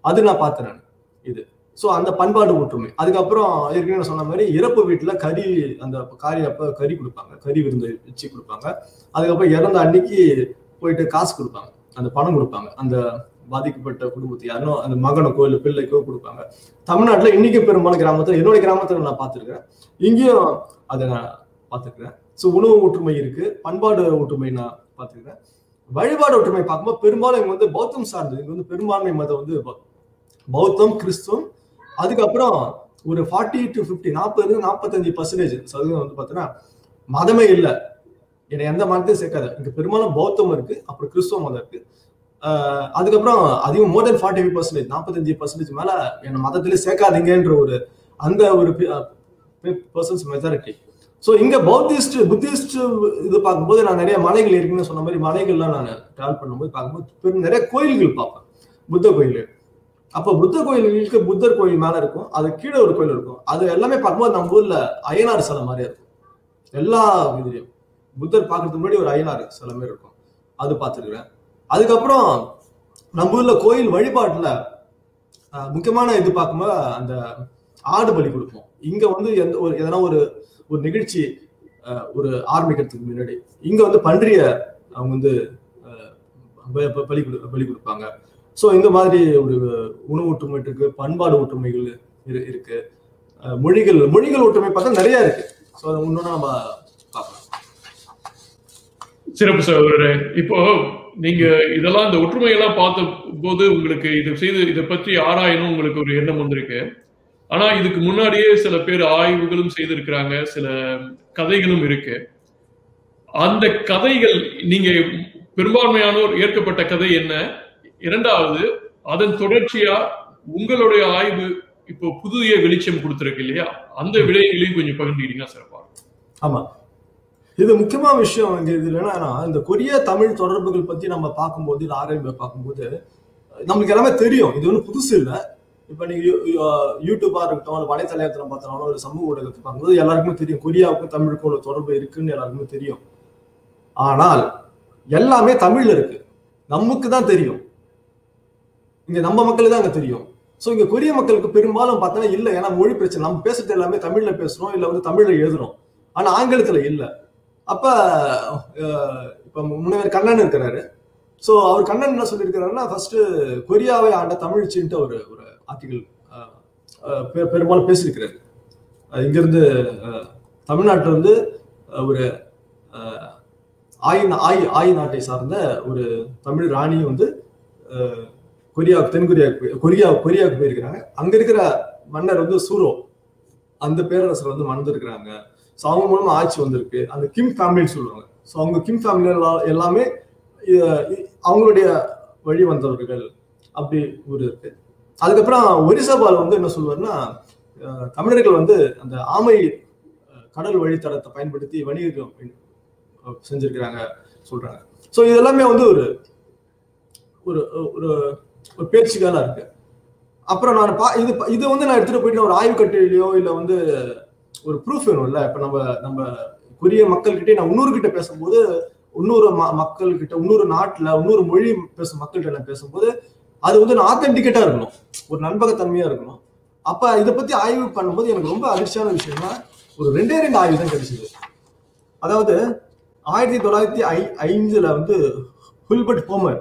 அது நான் பார்த்தேன் நான் இது ஸோ அந்த பண்பாடு ஒற்றுமை அதுக்கப்புறம் ஏற்கனவே நான் சொன்ன மாதிரி இறப்பு வீட்டில் கறி அந்த காரி அப்போ கறி கொடுப்பாங்க கறி விருந்து வச்சு கொடுப்பாங்க அதுக்கப்புறம் இறந்த அன்னைக்கு போயிட்டு காசு கொடுப்பாங்க அந்த பணம் கொடுப்பாங்க அந்த பாதிக்கப்பட்ட குடும்பத்தை யாரும் அந்த மகனுக்கோ இல்லை பிள்ளைக்கோ கொடுப்பாங்க தமிழ்நாட்டில் இன்னைக்கு பெரும்பாலும் கிராமத்தில் என்னுடைய கிராமத்தில் நான் பார்த்துருக்கேன் இங்கேயும் அதை நான் பார்த்துருக்கிறேன் ஸோ உணவு ஒற்றுமை இருக்கு பண்பாடு ஒற்றுமை நான் பார்த்துருக்கிறேன் வழிபாடு ஒற்றுமை பார்க்கும்போது பெரும்பாலும் இங்க வந்து பௌத்தம் சார்ந்தது இங்க வந்து பெரும்பான்மை மதம் வந்து பௌ- பௌத்தம் கிறிஸ்துவம் அதுக்கப்புறம் ஒரு ஃபார்ட்டி டு ஃபிஃப்டி நாற்பது நாற்பத்தஞ்சு பர்சன்டேஜ் சதவீதம் வந்து பார்த்தீங்கன்னா மதமே இல்லை என்னை எந்த மதத்தையும் சேர்க்காது இங்க பெரும்பாலும் பௌத்தம் இருக்கு அப்புறம் கிறிஸ்துவ மதம் இருக்கு ஆஹ் அதுக்கப்புறம் அதிகம் more than forty five percentage நாற்பத்தஞ்சு பர்சன்டேஜ் மேல என்ன மதத்திலே சேர்க்காதீங்கன்ற ஒரு அந்த ஒரு பர்சன்ஸ் மெஜாரிட்டி ஸோ இங்க பௌத்திஸ்ட் புத்திஸ்ட் இது பார்க்கும்போது நான் நிறைய மலைகள் இருக்குன்னு சொன்ன மாதிரி மலைகள்லாம் நான் டிராவல் பண்ணும்போது பார்க்கும்போது பெரும் நிறைய கோயில்கள் பார்ப்பேன் புத்த கோயில் அப்போ புத்த கோயில்களுக்கு புத்தர் கோயில் மேல இருக்கும் அது கீழே ஒரு கோயில் இருக்கும் அது எல்லாமே பார்க்கும்போது நம்ம ஊர்ல அய்யனார் சிலை மாதிரியே இருக்கும் எல்லா இதுலயும் புத்தர் பார்க்கறதுக்கு முன்னாடி ஒரு அய்யனார் சிலை மாதிரி இருக்கும் அது பார்த்துருக்கிறேன் அதுக்கப்புறம் நம்ம ஊர்ல கோயில் வழிபாட்டுல அஹ், முக்கியமான இது பார்க்கும்போது அந்த ஆடு பலி கொடுப்போம் இங்க வந்து எந்த ஒரு எதனா ஒரு ஒரு நிகழ்ச்சி அஹ், ஒரு ஆரம்பிக்கிறதுக்கு முன்னாடி இங்க வந்து பன்றிய அவங்க வந்து அஹ், ப- ப- பலி கொடு பலி கொடுப்பாங்க ஸோ இந்த மாதிரி ஒரு உணவு ஒற்றுமை இருக்கு பண்பாடு ஒற்றுமைகள் இரு- இருக்கு அஹ், மொழிகள் மொழிகள் ஒற்றுமை பார்த்தா நிறைய இருக்கு ஸோ இன்னொன்று நம்ம பார்க்கலாம் சிறப்பு சகோதரரே இப்போ நீங்க இதெல்லாம் இந்த ஒற்றுமையெல்லாம் பார்த்த போது உங்களுக்கு இது செய்து இதை பற்றி ஆராயணும் உங்களுக்கு ஒரு எண்ணம் வந்திருக்கு ஆனா இதுக்கு முன்னாடியே சில பேர் ஆய்வுகளும் செய்திருக்கிறாங்க சில கதைகளும் இருக்கு அந்த கதைகள் நீங்க பெரும்பான்மையானோர் ஏற்கப்பட்ட கதை என்ன இரண்டாவது அதன் தொடர்ச்சியா உங்களுடைய ஆய்வு இப்போ புதிய வெளிச்சம் கொடுத்திருக்கு இல்லையா அந்த விடயங்களையும் கொஞ்சம் பகிர்ந்துக்கிட்டீங்கன்னா சிறப்பா இருக்கும். ஆமா இது முக்கியமான விஷயம் இங்க இது என்னன்னா இந்த கொரிய தமிழ் தொடர்புகள் பத்தி நம்ம பார்க்கும்போது இது ஆராய்வு பார்க்கும்போது நம்மளுக்கு எல்லாமே தெரியும் இது ஒன்றும் புதுசு இல்லை இப்ப நீங்க யூ- யூ- யூடியூபா இருக்கட்டும் இல்ல வலைத்தளத்துல பார்த்தாலும் ஒரு சமூக ஊடகத்தை பார்க்கும்போது எல்லாருக்குமே தெரியும் கொரியாவுக்கும் தமிழுக்கும் உள்ள தொடர்பு இருக்குன்னு எல்லாருக்குமே தெரியும் ஆனால் எல்லாமே தமிழ்ல இருக்கு நமக்கு தான் தெரியும் இங்க நம்ம மக்களுக்கு தான் அங்க தெரியும் சோ இங்க கொரிய மக்களுக்கு பெரும்பாலும் பார்த்தோன்னா இல்ல ஏன்னா மொழி பிரச்சனை நம்ம பேசுறது எல்லாமே தமிழ்ல பேசுறோம் இல்ல வந்து தமிழ்ல எழுதுறோம் ஆனா ஆங்கிலத்துல இல்ல அப்ப அஹ், இப்ப முனைவர் கண்ணன் இருக்கிறாரு சோ அவர் கண்ணன் என்ன சொல்லியிருக்கிறாருன்னா ஃபர்ஸ்ட் கொரியாவை ஆண்ட தமிழ்ச்சின்ட்டு ஒரு ஒரு ஆர்டிகல் பெரும்பாலும் பேசியிருக்கிறாரு அஹ், இங்கிருந்து அஹ், தமிழ்நாட்டுல இருந்து அஹ், ஒரு அஹ், ஆய் ஆய் ஆய் நாட்டை சார்ந்த ஒரு தமிழ் ராணி வந்து அஹ், கொரியா தென்கொரியா கொரியா கொரியாவுக்கு போயிருக்கிறாங்க அங்க இருக்கிற மன்னர் வந்து சூரோ அந்த பேரரசர் வந்து மணந்திருக்கிறாங்க ஸோ அவங்க மூலமா ஆட்சி வந்திருக்கு அந்த கிம் ஃபேமிலின்னு சொல்லுவாங்க ஸோ அவங்க கிம் ஃபேமிலி எல்லாமே அஹ், இ- அவங்களுடைய வழி வந்தவர்கள் அப்படி ஒரு இருக்கு அதுக்கப்புறம் ஒரிசாபால் வந்து என்ன சொல்லுவாருன்னா அஹ், தமிழர்கள் வந்து அந்த ஆமை அஹ், கடல் வழித்தடத்தை பயன்படுத்தி வணிகம் அஹ், செஞ்சிருக்கிறாங்க சொல்றாங்க ஸோ இது எல்லாமே வந்து ஒரு ஒரு ஒரு ஒரு பேச்சுக்கால இருக்கு அப்புறம் நான் பா இது இது வந்து நான் எடுத்துட்டு போயிட்டு ஒரு ஆய்வு கட்டுரையிலையோ இல்லை வந்து ஒரு ப்ரூஃப் வேணும்ல இப்ப நம்ம நம்ம கொரிய மக்கள்கிட்ட நான் இன்னொரு கிட்ட பேசும்போது இன்னொரு ம மக்கள்கிட்ட இன்னொரு நாட்டுல இன்னொரு மொழி பேசும் மக்கள்கிட்ட நான் பேசும்போது அது வந்து ஆத்தென்டிகேட்டா இருக்கணும் ஒரு நண்பகத்தன்மையா இருக்கணும் அப்ப இதை பத்தி ஆய்வு பண்ணும்போது எனக்கு ரொம்ப அதிர்ச்சியான விஷயம்னா ஒரு ரெண்டே ரெண்டு ஆய்வு தான் கிடைச்சது அதாவது ஆயிரத்தி தொள்ளாயிரத்தி ஐ ஐந்துல வந்து ஹுல்பர்ட் ஹோமர்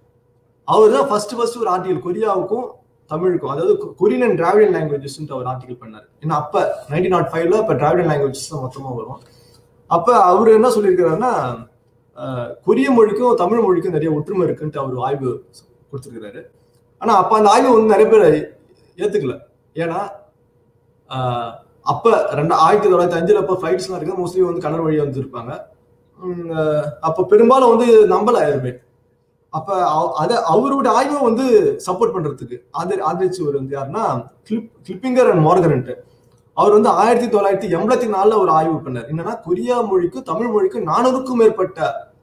அவர் தான் ஃபர்ஸ்ட் ஃபர்ஸ்ட் ஒரு ஆர்டிகல் கொரியாவுக்கும் தமிழுக்கும் அதாவது கொரியன் அண்ட் டிராவிடன் லாங்குவேஜஸ் ஒரு ஆர்டிகல் பண்ணார் ஏன்னா அப்ப நைன்டீன் நாட் ஃபைவ்ல இப்போ டிராவிடன் லாங்குவேஜஸ் தான் மொத்தமா வரும் அப்ப அவர் என்ன சொல்லியிருக்கிறாருன்னா அஹ், கொரிய மொழிக்கும் தமிழ் மொழிக்கும் நிறைய ஒற்றுமை இருக்குன்ட்டு அவர் ஆய்வு கொடுத்துருக்கிறாரு ஆனா அப்ப அந்த ஆய்வு வந்து நிறைய பேர் ஏத்துக்கல ஏன்னா ஆஹ், அப்ப ரெண்டு ஆயிரத்தி தொள்ளாயிரத்தி அஞ்சுல அப்ப ஃபிளைட்ஸ்லாம் இருக்கு மோஸ்ட்லி வந்து கடல் வழியா வந்திருப்பாங்க உம், அஹ், அப்ப பெரும்பாலும் வந்து நம்பல யாருமே அப்ப அவ- அத அவரோட ஆய்வை வந்து சப்போர்ட் பண்றதுக்கு ஆதரி ஆதரிச்சவர் வந்து யாருன்னா கிளிப் கிளிப்பிங்கர் அண்ட் மார்கரண்ட் அவர் வந்து ஆயிரத்தி தொள்ளாயிரத்தி எண்பத்தி நாலுல ஒரு ஆய்வு பண்ணார் என்னன்னா கொரியா மொழிக்கும் தமிழ் மொழிக்கும் நானூறுக்கும் மேற்பட்ட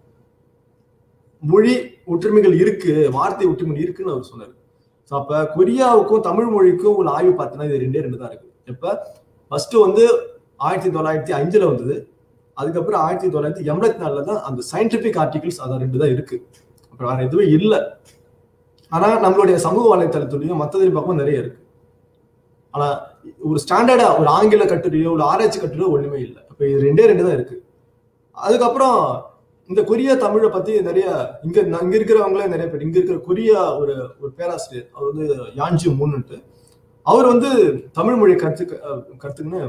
மொழி ஒற்றுமைகள் இருக்கு வார்த்தை ஒற்றுமைகள் இருக்குன்னு அவர் சொன்னார் So, அப்ப கொரியாவுக்கும் தமிழ் மொழிக்கும் உள்ள ஆய்வு பார்த்தீங்கன்னா இது ரெண்டே ரெண்டு தான் இருக்கு இப்ப ஃபர்ஸ்ட் வந்து ஆயிரத்தி தொள்ளாயிரத்தி அஞ்சுல வந்தது அதுக்கப்புறம் ஆயிரத்தி தொள்ளாயிரத்தி எண்பத்தி நாலுல தான் அந்த சயின்டிபிக் ஆர்டிகிள்ஸ் அதான் ரெண்டு தான் இருக்கு அப்புறம் வேற எதுவும் இல்லை ஆனா நம்மளுடைய சமூக வலைத்தளத்துலயும் மத்ததுலயும் பார்க்கும்போது நிறைய இருக்கு ஆனா ஒரு ஸ்டாண்டர்டா ஒரு ஆங்கில கட்டுரையோ ஒரு ஆராய்ச்சி கட்டுரையோ ஒண்ணுமே இல்லை அப்ப இது ரெண்டே ரெண்டு தான் இருக்கு அதுக்கப்புறம் இந்த கொரியா தமிழை பத்தி நிறைய இங்க இங்க இருக்கிறவங்களே நிறைய பேர் இங்க இருக்கிற கொரியா ஒரு ஒரு பேராசிரியர் அவர் வந்து யான்ஜி மூன்னுட்டு அவர் வந்து தமிழ் மொழி கற்று கற்றுக்குன்னு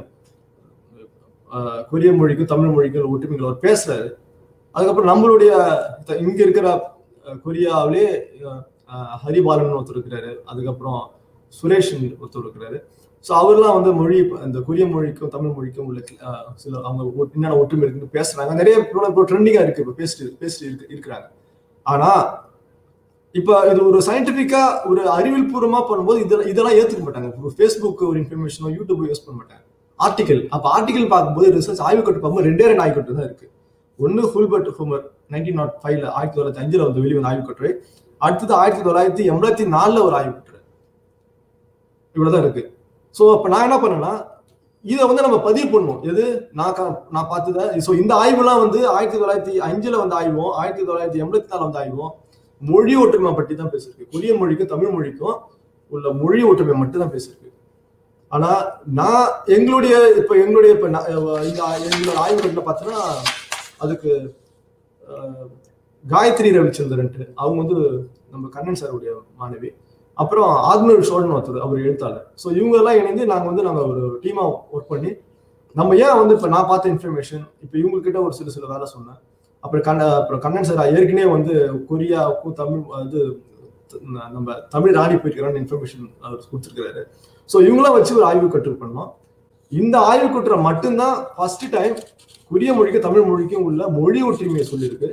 கொரிய மொழிக்கும் தமிழ் மொழிக்கும் ஒற்றுமைகள் அவர் பேசுறாரு அதுக்கப்புறம் நம்மளுடைய த- இங்க இருக்கிற அஹ், கொரியாவிலே அஹ், ஹரிபாலன் ஒருத்தர் இருக்கிறாரு அதுக்கப்புறம் சுரேஷ் ஒருத்தர் இருக்கிறாரு ஸோ அவர்லாம் வந்து மொழி இந்த கொரிய மொழிக்கும் தமிழ் மொழிக்கும் உள்ள அஹ், சில அவங்க ஒ- என்னென்ன ஒற்றுமை இருக்குன்னு பேசுறாங்க நிறைய இப்போ ட்ரெண்டிங்கா இருக்கு இப்போ பேசிட்டு பேசிட்டு இருக்கு இருக்கிறாங்க ஆனா இப்ப இது ஒரு சயின்டிபிக்கா ஒரு அறிவியல் பூர்வமா பண்ணும்போது இதெல்லாம் இதெல்லாம் ஏத்துக்க மாட்டாங்க ஒரு ஃபேஸ்புக் ஒரு இன்ஃபர்மேஷனோ யூடியூப் யூஸ் பண்ண மாட்டாங்க ஆர்டிகல் அப்ப ஆர்டிகல் பார்க்கும்போது ரிசர்ச் ஆய்வு கட்டு பார்க்கும்போது ரெண்டே ரெண்டு ஆய்வு கட்டு தான் இருக்கு ஒன்னு ஹுல்பர்ட் ஹூமர் நைன்டீன் நாட் ஃபைவ்ல ஆயிரத்தி தொள்ளாயிரத்தி அஞ்சுல வந்து வெளிவந்த ஆய்வு கட்டுரை அடுத்தது ஆயிரத்தி தொள்ளாயிரத்தி எண்பத்தி நாலுல ஒரு ஆய்வு கட்டுரை இவ்வளவுதான் இருக்கு ஸோ அப்ப நான் என்ன பண்ணேன்னா இதை வந்து நம்ம பதிவு பண்ணணும் எது நான் க- நான் பார்த்தத ஸோ இந்த ஆய்வுலாம் வந்து ஆயிரத்தி தொள்ளாயிரத்தி அஞ்சுல வந்த ஆய்வும் ஆயிரத்தி தொள்ளாயிரத்தி எண்பத்தி நாலு வந்த ஆய்வும் மொழி ஒற்றுமை பற்றி தான் பேசியிருக்கு கொரிய மொழிக்கும் தமிழ் மொழிக்கும் உள்ள மொழி ஒற்றுமை மட்டும் தான் பேசியிருக்கு ஆனா நான் எங்களுடைய இப்ப எங்களுடைய இப்ப நான், அஹ், இந்த ஆ- எங்களோட ஆய்வுகள்ல பார்த்தோன்னா அதுக்கு அஹ், காயத்ரி ரவிச்சந்திரன்ட்டு அவங்க வந்து நம்ம கண்ணன் சாருடைய மாணவி அப்புறம் ஆத்மீர் சோழன் ஒருத்தர் அவர் எழுத்தாளர் ஸோ இவங்க எல்லாம் இணைந்து நாங்க வந்து நாங்க ஒரு டீமா ஒர்க் பண்ணி நம்ம ஏன் வந்து இப்ப நான் பார்த்த இன்ஃபர்மேஷன் இப்ப இவங்க கிட்ட ஒரு சில சில வேலை சொன்னேன் அப்புறம் கண்ண அப்புறம் கண்ணன் சார் ஏற்கனவே வந்து கொரியாவுக்கும் தமிழ் வந்து ந- நம்ம தமிழ் ராணி போயிருக்கிறான்னு இன்ஃபர்மேஷன் அவர் கொடுத்துருக்காரு ஸோ இவங்களாம் வச்சு ஒரு ஆய்வு கட்டுரை பண்ணோம் இந்த ஆய்வு கட்டுரை மட்டும்தான் ஃபர்ஸ்ட் டைம் கொரிய மொழிக்கும் தமிழ் மொழிக்கும் உள்ள மொழி ஒற்றுமையை சொல்லியிருக்கு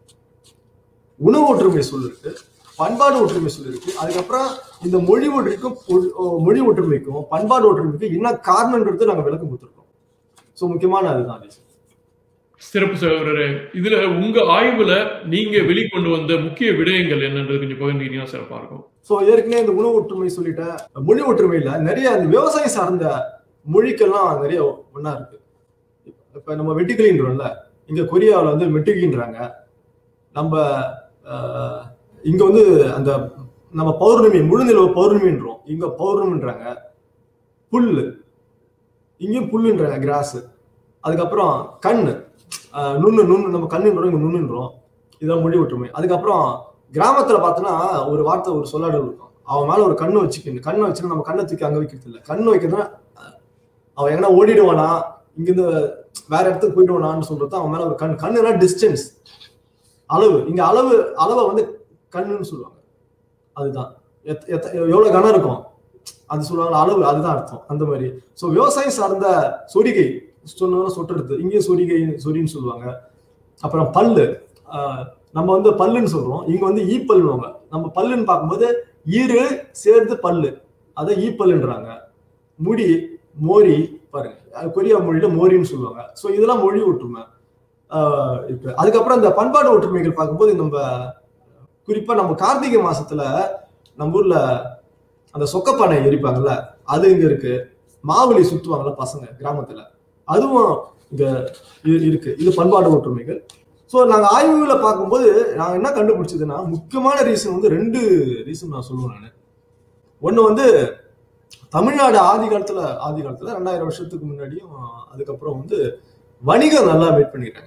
உணவு ஒற்றுமையை சொல்லியிருக்கு பண்பாடு ஒற்றுமை சொல்லியிருக்கு அதுக்கப்புறம் இந்த மொழி ஒற்றுமைக்கும் பொ- மொழி ஒற்றுமைக்கும் பண்பாடு ஒற்றுமைக்கும் என்ன காரணம்ன்றது நாங்க விளக்கம் கொடுத்துருக்கோம் ஸோ முக்கியமான அதுதான் அது சிறப்பு சகோதரரே இதுல உங்க ஆய்வுல நீங்க வெளிக்கொண்டு வந்த முக்கிய விடயங்கள் என்னன்றது கொஞ்சம் பகிர்ந்தீங்கன்னா சிறப்பா இருக்கும் ஸோ ஏற்கனவே இந்த உணவு ஒற்றுமை சொல்லிட்டேன் மொழி ஒற்றுமையில நிறைய அந்த விவசாயம் சார்ந்த மொழிக்கெல்லாம் நிறைய ஒண்ணா இருக்கு இப்ப நம்ம வெட்டுக்கிளின்றோம்ல இங்க கொரியாவில் வந்து மெட்டுக்கின்றாங்க நம்ம ஆஹ், இங்க வந்து அந்த நம்ம பௌர்ணமி முழுநிலவு பௌர்ணமின்றோம் இங்க பௌர்ணமின்றாங்க புல்லு இங்கேயும் புல்லுன்றாங்க கிராஸ் அதுக்கப்புறம் கண்ணு ஆஹ், நுண்ணு நுண்ணு நம்ம கண்ணுன்றோம் இங்க நுண்ணுன்றோம் இதெல்லாம் மொழி ஒற்றுமை அதுக்கப்புறம் கிராமத்துல பார்த்தோன்னா ஒரு வார்த்தை ஒரு சொல்லாடல் இருக்கும் அவன் மேல ஒரு கண்ணு வச்சுக்கணும் கண்ணு வச்சுன்னா நம்ம கண்ணை தூக்கி அங்க வைக்கிறது இல்லை கண்ணு வைக்கிறதுனா அஹ், அவன் எங்கன்னா ஓடிடுவானா இங்கிருந்து வேற இடத்துக்கு போயிடுவானான்னு சொல்றது அவன் மேல ஒரு கண் கண்ணுனா டிஸ்டன்ஸ் அளவு இங்க அளவு அளவை வந்து கண்ணுன்னு சொல்லுவாங்க அதுதான் எத்- எத்த- எவ்வளவு கனம் இருக்கும் அது சொல்லுவாங்க அளவு அதுதான் அர்த்தம் அந்த மாதிரி சோ விவசாயம் சார்ந்த சொரிகை சொன்னா சொட்டுறது இங்கேயும் சொரிகை சொரின்னு சொல்லுவாங்க அப்புறம் பல்லு ஆஹ் நம்ம வந்து பல்லுன்னு சொல்றோம் இங்க வந்து ஈப்பல்னுவாங்க நம்ம பல்லுன்னு பார்க்கும்போது ஈரு சேர்ந்து பல்லு அதை ஈப்பல்ன்றாங்க முடி மோரி பாருங்க அது கொரியா மொழியில மோரின்னு சொல்லுவாங்க ஸோ இதெல்லாம் மொழி ஒற்றுமை ஆஹ் இப்ப அதுக்கப்புறம் இந்த பண்பாடு ஒற்றுமைகள் பார்க்கும்போது நம்ம குறிப்பா நம்ம கார்த்திகை மாசத்துல நம்ம ஊர்ல அந்த சொக்கப்பானை எரிப்பாங்கல்ல அது இங்க இருக்கு மாவுளி சுத்துவாங்கல்ல பசங்க கிராமத்துல அதுவும் இங்க இ- இருக்கு இது பண்பாடு ஒற்றுமைகள் ஸோ நாங்க ஆய்வுகளை பார்க்கும்போது நாங்க என்ன கண்டுபிடிச்சதுன்னா முக்கியமான ரீசன் வந்து ரெண்டு ரீசன் நான் சொல்லுவேன் நான் ஒண்ணு வந்து தமிழ்நாடு ஆதி காலத்துல ஆதி காலத்துல ரெண்டாயிரம் வருஷத்துக்கு முன்னாடியும் அதுக்கப்புறம் வந்து வணிகம் நல்லா மேட் பண்ணிக்கிறாங்க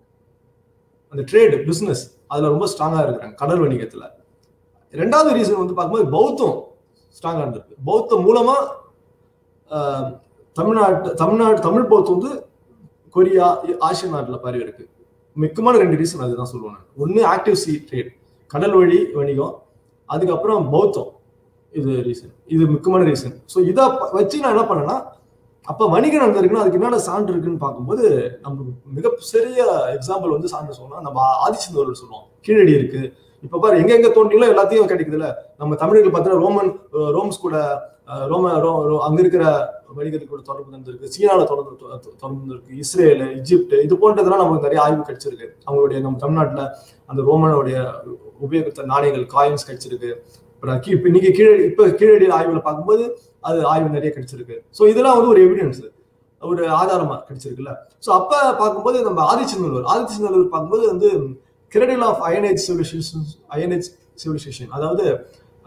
அந்த ட்ரேடு பிசினஸ் அதுல ரொம்ப ஸ்ட்ராங்கா இருக்கிறாங்க கடல் வணிகத்துல ரெண்டாவது ரீசன் வந்து பார்க்கும்போது பௌத்தம் ஸ்ட்ராங்கா இருந்திருக்கு பௌத்தம் மூலமா ஆஹ், தமிழ்நாட்டு தமிழ்நாடு தமிழ் பௌத்தம் வந்து கொரியா ஆசிய நாட்டுல பரவி இருக்கு முக்கியமான ரெண்டு ரீசன் அதுதான் சொல்லுவேன் நான். ஒண்ணு ஆக்டிவ் சி ட்ரேட் கடல் வழி வணிகம் அதுக்கப்புறம் பௌத்தம் இது ரீசன் இது முக்கியமான ரீசன் ஸோ இதை ப- வச்சு நான் என்ன பண்ணேன்னா அப்ப வணிகம் நடந்திருக்குன்னா அதுக்கு என்னென்ன சான்று இருக்குன்னு பார்க்கும்போது நம்ம மிக சிறிய எக்ஸாம்பிள் வந்து சான்று சொல்லலாம் நம்ம ஆதிச்சந்தோர் சொல்லுவோம் கீழடி இருக்கு இப்ப பாரு எங்க எங்க தோன்றீங்களோ எல்லாத்தையும் கிடைக்குதுல்ல நம்ம தமிழர்கள் பார்த்தீங்கன்னா ரோமன் அஹ், ரோம்ஸ் கூட அஹ், ரோம ரோ ரோ- அங்க இருக்கிற வணிகத்துக்கு கூட தொடர்பு இருந்திருக்கு சீனால தொடர்பு தொ- தொ- தொடர்பு இருக்கு இஸ்ரேல் எகிப்து இது போன்றதெல்லாம் நமக்கு நிறைய ஆய்வு கிடைச்சிருக்கு அவங்களுடைய நம்ம தமிழ்நாட்டுல அந்த ரோமனுடைய உபயோகித்த நாணயங்கள் காயின்ஸ் கிடைச்சிருக்கு அப்புறம் கீ- இப்ப இன்னைக்கு கீழே இப்ப கீழடி ஆய்வுல பார்க்கும்போது அது ஆய்வு நிறைய கிடைச்சிருக்கு ஸோ இதெல்லாம் வந்து ஒரு எவிடன்ஸ் ஒரு ஆதாரமா கிடைச்சிருக்குல்ல ஸோ அப்ப பார்க்கும்போது நம்ம ஆதிச்சநல்லூர் ஆதிச்சநல்லூர் பார்க்கும்போது வந்து cradle of iron age civilization iron age civilization அதாவது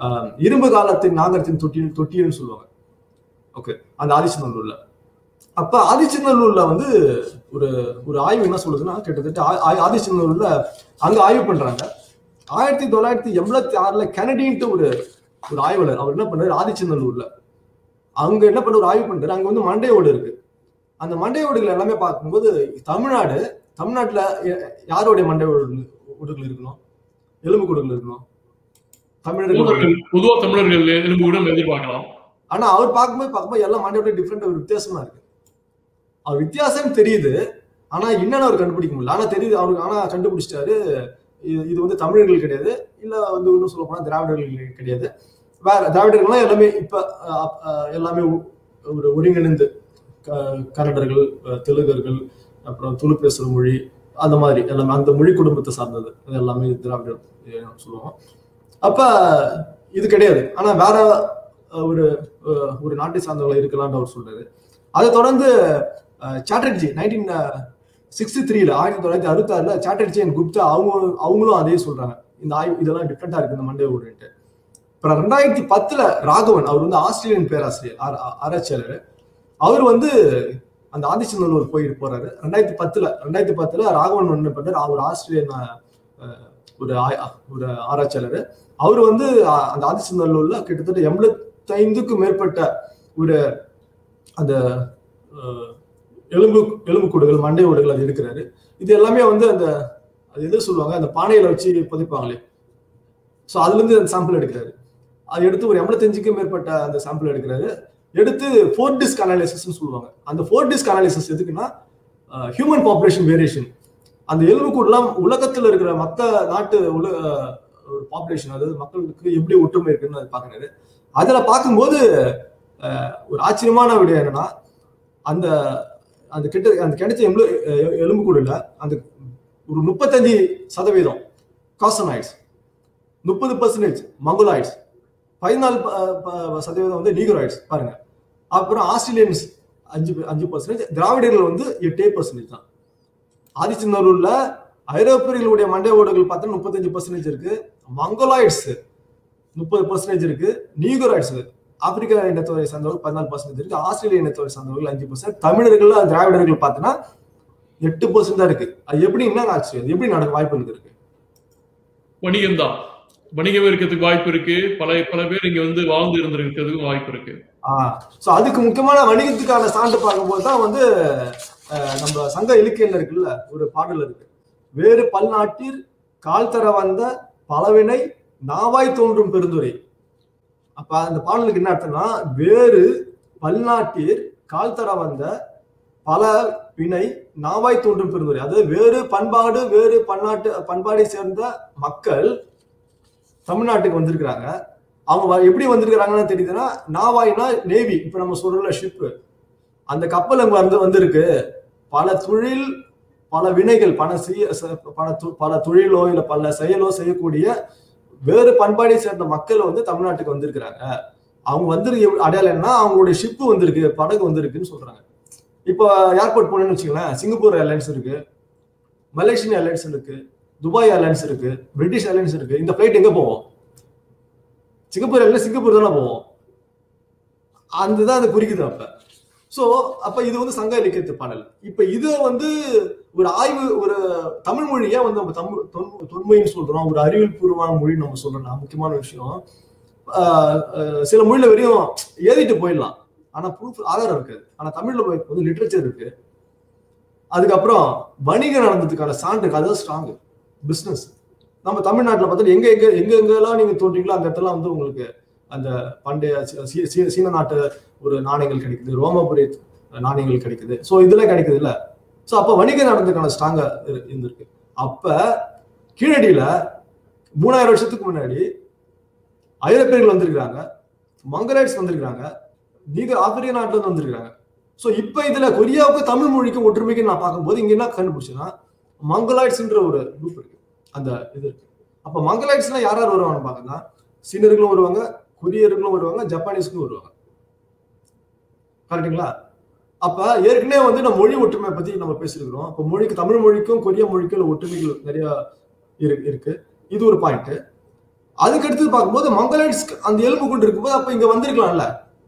ஆஹ், இரும்பு காலத்தின் நாகரத்தின் தொட்டில் தொட்டில்னு சொல்லுவாங்க ஓகே அந்த ஆதிச்சநல்லூர்ல அப்ப ஆதிச்சநல்லூர்ல வந்து ஒரு ஒரு ஆய்வு என்ன சொல்லுதுன்னா கிட்டத்தட்ட ஆ- ஆ- ஆதிச்சநல்லூர்ல அங்க ஆய்வு பண்றாங்க ஆயிரத்தி தொள்ளாயிரத்தி எண்பத்தி ஆறுல கெனடின்ட்டு ஒரு ஒரு ஆய்வாளர் அவர் என்ன பண்றாரு ஆதிச்சநல்லூர்ல அங்க என்ன பண்ண ஒரு ஆய்வு பண்றாரு அங்க வந்து மண்டை ஓடு இருக்கு அந்த மண்டை ஓடுகள் எல்லாமே பார்க்கும்போது தமிழ்நாடு தமிழ்நாட்டுல ய- யாருடைய மண்டை ஓடு ஓடுகள் இருக்கணும் எலும்பு கூடுகள் இருக்கணும் தமிழர்கள் தமிழர்கள் பொதுவா தமிழர்கள் எலும்பு கூட எதிர்பார்க்கலாம் ஆனா அவர் பார்க்கும்போது பார்க்கும்போது எல்லாம் மண்டையோட டிஃப்ரெண்ட் ஒரு வித்தியாசமா இருக்கு அவர் வித்தியாசம் தெரியுது ஆனா என்னன்னு அவர் கண்டுபிடிக்க முடியல ஆனா தெரியுது அவருக்கு ஆனா கண்டுபிடிச்சிட்டாரு இது இது வந்து தமிழர்கள் கிடையாது இல்ல வந்து இன்னும் சொல்ல போனா திராவிடர்கள் கிடையாது வேற திராவிடர்கள்லாம் எல்லாமே இப்ப அஹ், அஹ், எல்லாமே ஒ- ஒரு ஒருங்கிணைந்து க- கன்னடர்கள் அஹ், தெலுங்கர்கள் அப்புறம் துளு பேசுற மொழி அந்த மாதிரி எல்லாமே அந்த மொழி குடும்பத்தை சார்ந்தது அது எல்லாமே திராவிடர் அஹ், சொல்லுவோம் அப்ப இது கிடையாது ஆனா வேற அஹ், ஒரு அஹ், ஒரு நாட்டை சார்ந்தவங்க இருக்கலாம்னு அவர் சொல்றாரு அதை தொடர்ந்து அஹ், சாட்டர்ஜி நைன்டீன் சிக்ஸ்டி த்ரீல ஆயிரத்தி தொள்ளாயிரத்தி அறுபத்தாறுல சாட்டர்ஜி அண்ட் குப்தா அவங்க அவங்களும் அதே சொல்றாங்க இந்த ஆய்வு இதெல்லாம் டிஃப்ரெண்டா இருக்கு இந்த மண்டே ஓடுன்ட்டு அப்புறம் ரெண்டாயிரத்தி பத்துல ராகவன் அவர் வந்து ஆஸ்திரேலியன் பேராசிரியர் ஆர- ஆ- ஆராய்ச்சியாளர் அவர் வந்து அந்த ஆதிச்சநல்லூர் போயிட்டு போறாரு ரெண்டாயிரத்தி பத்துல ரெண்டாயிரத்தி பத்துல ராகவன் என்ன பண்றாரு அவர் ஆஸ்திரேலியன் அஹ், ஒரு ஆய்- ஒரு ஆராய்ச்சியாளர் அவர் வந்து அஹ், அந்த ஆதிச்சநல்லூர்ல கிட்டத்தட்ட எண்பத்தைந்துக்கும் மேற்பட்ட ஒரு அந்த அஹ், எலும்பு எலும்புக்கூடுகள் மண்டை ஓடுகள் அது எடுக்கிறாரு இது எல்லாமே வந்து அந்த அது எது சொல்லுவாங்க அந்த பானையில வச்சு புதைப்பாங்களே ஸோ அதுல இருந்து அந்த சாம்பிள் எடுக்கிறாரு அது எடுத்து ஒரு எண்பத்தஞ்சுக்கும் மேற்பட்ட அந்த சாம்பிள் எடுக்கிறாரு எடுத்து ஃபோர் டிஸ்க் அனாலிசிஸ்னு சொல்லுவாங்க அந்த ஃபோர் டிஸ்க் அனாலிசிஸ் எதுக்குன்னா ஹியூமன் பாப்புலேஷன் வேரியேஷன் அந்த எலும்புக்கூடலாம் உலகத்துல இருக்கிற மற்ற நாட்டு உல அஹ், ஒரு பாப்புலேஷன் அதாவது மக்களுக்கு எப்படி ஒற்றுமை இருக்குன்னு அது பார்க்குறாரு அதுல பார்க்கும்போது அஹ், ஒரு ஆச்சரியமான விடயம் என்னன்னா அந்த அந்த கிட்ட அந்த கிடைச்ச எலும்பு அஹ், எலும்புக்கூடுல அந்த ஒரு முப்பத்தஞ்சு சதவீதம் காசனாய்ட்ஸ் முப்பது பர்சன்டேஜ் மங்கோலாய்ட்ஸ் பதினாலு ப- ப- சதவீதம் வந்து நீகராய்ட்ஸ் பாருங்க அப்புறம் ஆஸ்திரேலியன்ஸ் அஞ்சு அஞ்சு பர்சன்டேஜ் திராவிடர்கள் வந்து எட்டே பர்சன்டேஜ் தான் ஆதிச்சநல்லூர்ல ஐரோப்பியர்களுடைய மண்டை ஓடுகள் பார்த்தா முப்பத்தஞ்சு பர்சன்டேஜ் இருக்கு மங்கோலாய்ட்ஸ் முப்பது பர்சன்டேஜ் இருக்கு நீகராய்ட்ஸ் ஆப்பிரிக்கா இனத்தவரை சார்ந்தவர்கள் பதினாலு பர்சன்டேஜ் இருக்கு ஆஸ்திரேலிய இனத்தவரை சார்ந்தவர்கள் அஞ்சு பர்சன்ட் தமிழர்கள் திராவிடர்கள் பார்த்தீங்கன்னா எட்டு பர்சன்ட் தான் இருக்கு அது எப்படி என்ன ஆச்சு அது எப்படி நடக்க வாய்ப்பு இருக்கு வணிகம் தான் வணிகம் இருக்கிறதுக்கு வாய்ப்பு இருக்கு பல பல பேர் இங்க வந்து வாழ்ந்து இருந்திருக்கிறதுக்கும் வாய்ப்பு இருக்கு ஸோ அதுக்கு முக்கியமான வணிகத்துக்கான சான்று பார்க்கும்போது தான் வந்து அஹ், நம்ம சங்க இலக்கியம்ல இருக்குல்ல ஒரு பாடல் இருக்கு வேறு பல்நாட்டில் கால் தர வந்த பலவினை நாவாய் தோன்றும் பெருந்துரை அப்ப அந்த பாடலுக்கு என்ன அர்த்தம்னா வேறு பல்நாட்டில் கால் தர வந்த பல வினை நாவாய் தோன்றும் பெருந்துரை அதாவது வேறு பண்பாடு வேறு பன்னாட்டு பண்பாடை சேர்ந்த மக்கள் தமிழ்நாட்டுக்கு வந்திருக்கிறாங்க அவங்க வ- எப்படி வந்திருக்கிறாங்கன்னு தெரியுதுன்னா நாவாய்னா நேவி இப்ப நம்ம சொல்றோம்ல ஷிப் அந்த கப்பல் அங்க வந்து வந்திருக்கு பல தொழில் பல வினைகள் பல செய்ய ச- பல தொ- பல தொழிலோ இல்ல பல செயலோ செய்யக்கூடிய வேறு பண்பாடை சேர்ந்த மக்கள் வந்து தமிழ்நாட்டுக்கு வந்திருக்கிறாங்க அவங்க வந்து அடையாளம்னா அவங்களுடைய ஷிப்பு வந்திருக்கு படகு வந்திருக்குன்னு சொல்றாங்க இப்போ ஏர்போர்ட் போனேன்னு வச்சுங்களேன் சிங்கப்பூர் ஏர்லைன்ஸ் இருக்கு மலேசியன் ஏர்லைன்ஸ் இருக்கு துபாய் ஏர்லைன்ஸ் இருக்கு பிரிட்டிஷ் ஏர்லைன்ஸ் இருக்கு இந்த ஃபிளைட் எங்க போவோம் சிங்கப்பூர் ஏர்லைன்ஸ் சிங்கப்பூர் தானே போவோம் அந்த தான் அது குறிக்குது அப்ப சோ அப்ப இது வந்து சங்க இலக்கியத்து பாடல் இப்ப இது வந்து ஒரு ஆய்வு ஒரு தமிழ் மொழியை வந்து நம்ம தமிழ் தொன்ம- தொன்மைன்னு சொல்றோம் ஒரு அறிவியல் பூர்வமான மொழி நம்ம சொல்றோம்னா முக்கியமான விஷயம் ஆஹ் ஆஹ் சில மொழியில வரையும் எழுதிட்டு போயிடலாம் ஆனா ப்ரூஃப் ஆதாரம் இருக்காது ஆனா தமிழ்ல போய் வந்து லிட்ரேச்சர் இருக்கு அதுக்கப்புறம் வணிகம் நடந்ததுக்கான சான்று இருக்கு அதுதான் ஸ்ட்ராங் பிசினஸ் நம்ம தமிழ்நாட்டுல பார்த்தா எங்க எங்க எங்க எங்கெல்லாம் நீங்க தோன்றீங்களோ அந்த இடத்துல வந்து உங்களுக்கு அந்த பண்டைய சீ- சீ- சீ- சீன நாட்டு ஒரு நாணயங்கள் கிடைக்குது ரோமபுரி நாணயங்கள் கிடைக்குது ஸோ இதெல்லாம் கிடைக்குது இல்ல ஸோ அப்போ வணிகம் நடந்ததுக்கான ஸ்ட்ராங்கா இருந்திருக்கு அப்ப கீழடியில மூணாயிரம் வருஷத்துக்கு முன்னாடி ஐரோப்பியர்கள் வந்திருக்கிறாங்க மங்கரைட்ஸ் வந்திருக்கிறாங்க நீங்க ஆப்பிரிக்க நாட்டுல இருந்து வந்திருக்காங்க ஸோ இப்போ இதுல கொரியாவுக்கு தமிழ் மொழிக்கும் ஒற்றுமைக்கு நான் பார்க்கும்போது இங்க என்ன கண்டுபிடிச்சேன்னா மங்கலாய்ட்ஸ்ன்ற ஒரு குரூப் இருக்கு அந்த இது இருக்கு அப்ப மங்கலாய்ட்ஸ்னா யார் யார் வருவாங்கன்னு பார்த்தோம்னா சீனர்களும் வருவாங்க கொரியர்களும் வருவாங்க ஜப்பானீஸ்க்கும் வருவாங்க கரெக்டுங்களா அப்ப ஏற்கனவே வந்து நம்ம மொழி ஒற்றுமை பத்தி நம்ம பேசியிருக்கிறோம் அப்ப மொழிக்கு தமிழ் மொழிக்கும் கொரிய மொழிக்கும் உள்ள ஒற்றுமைகள் நிறைய இரு- இருக்கு இது ஒரு பாயிண்ட் அதுக்கு அடுத்து பார்க்கும்போது மங்கோலைட்ஸ் அந்த எலும்பு கூண்டு இருக்கும்போது அப்ப இங்க வந்திருக்கலாம்ல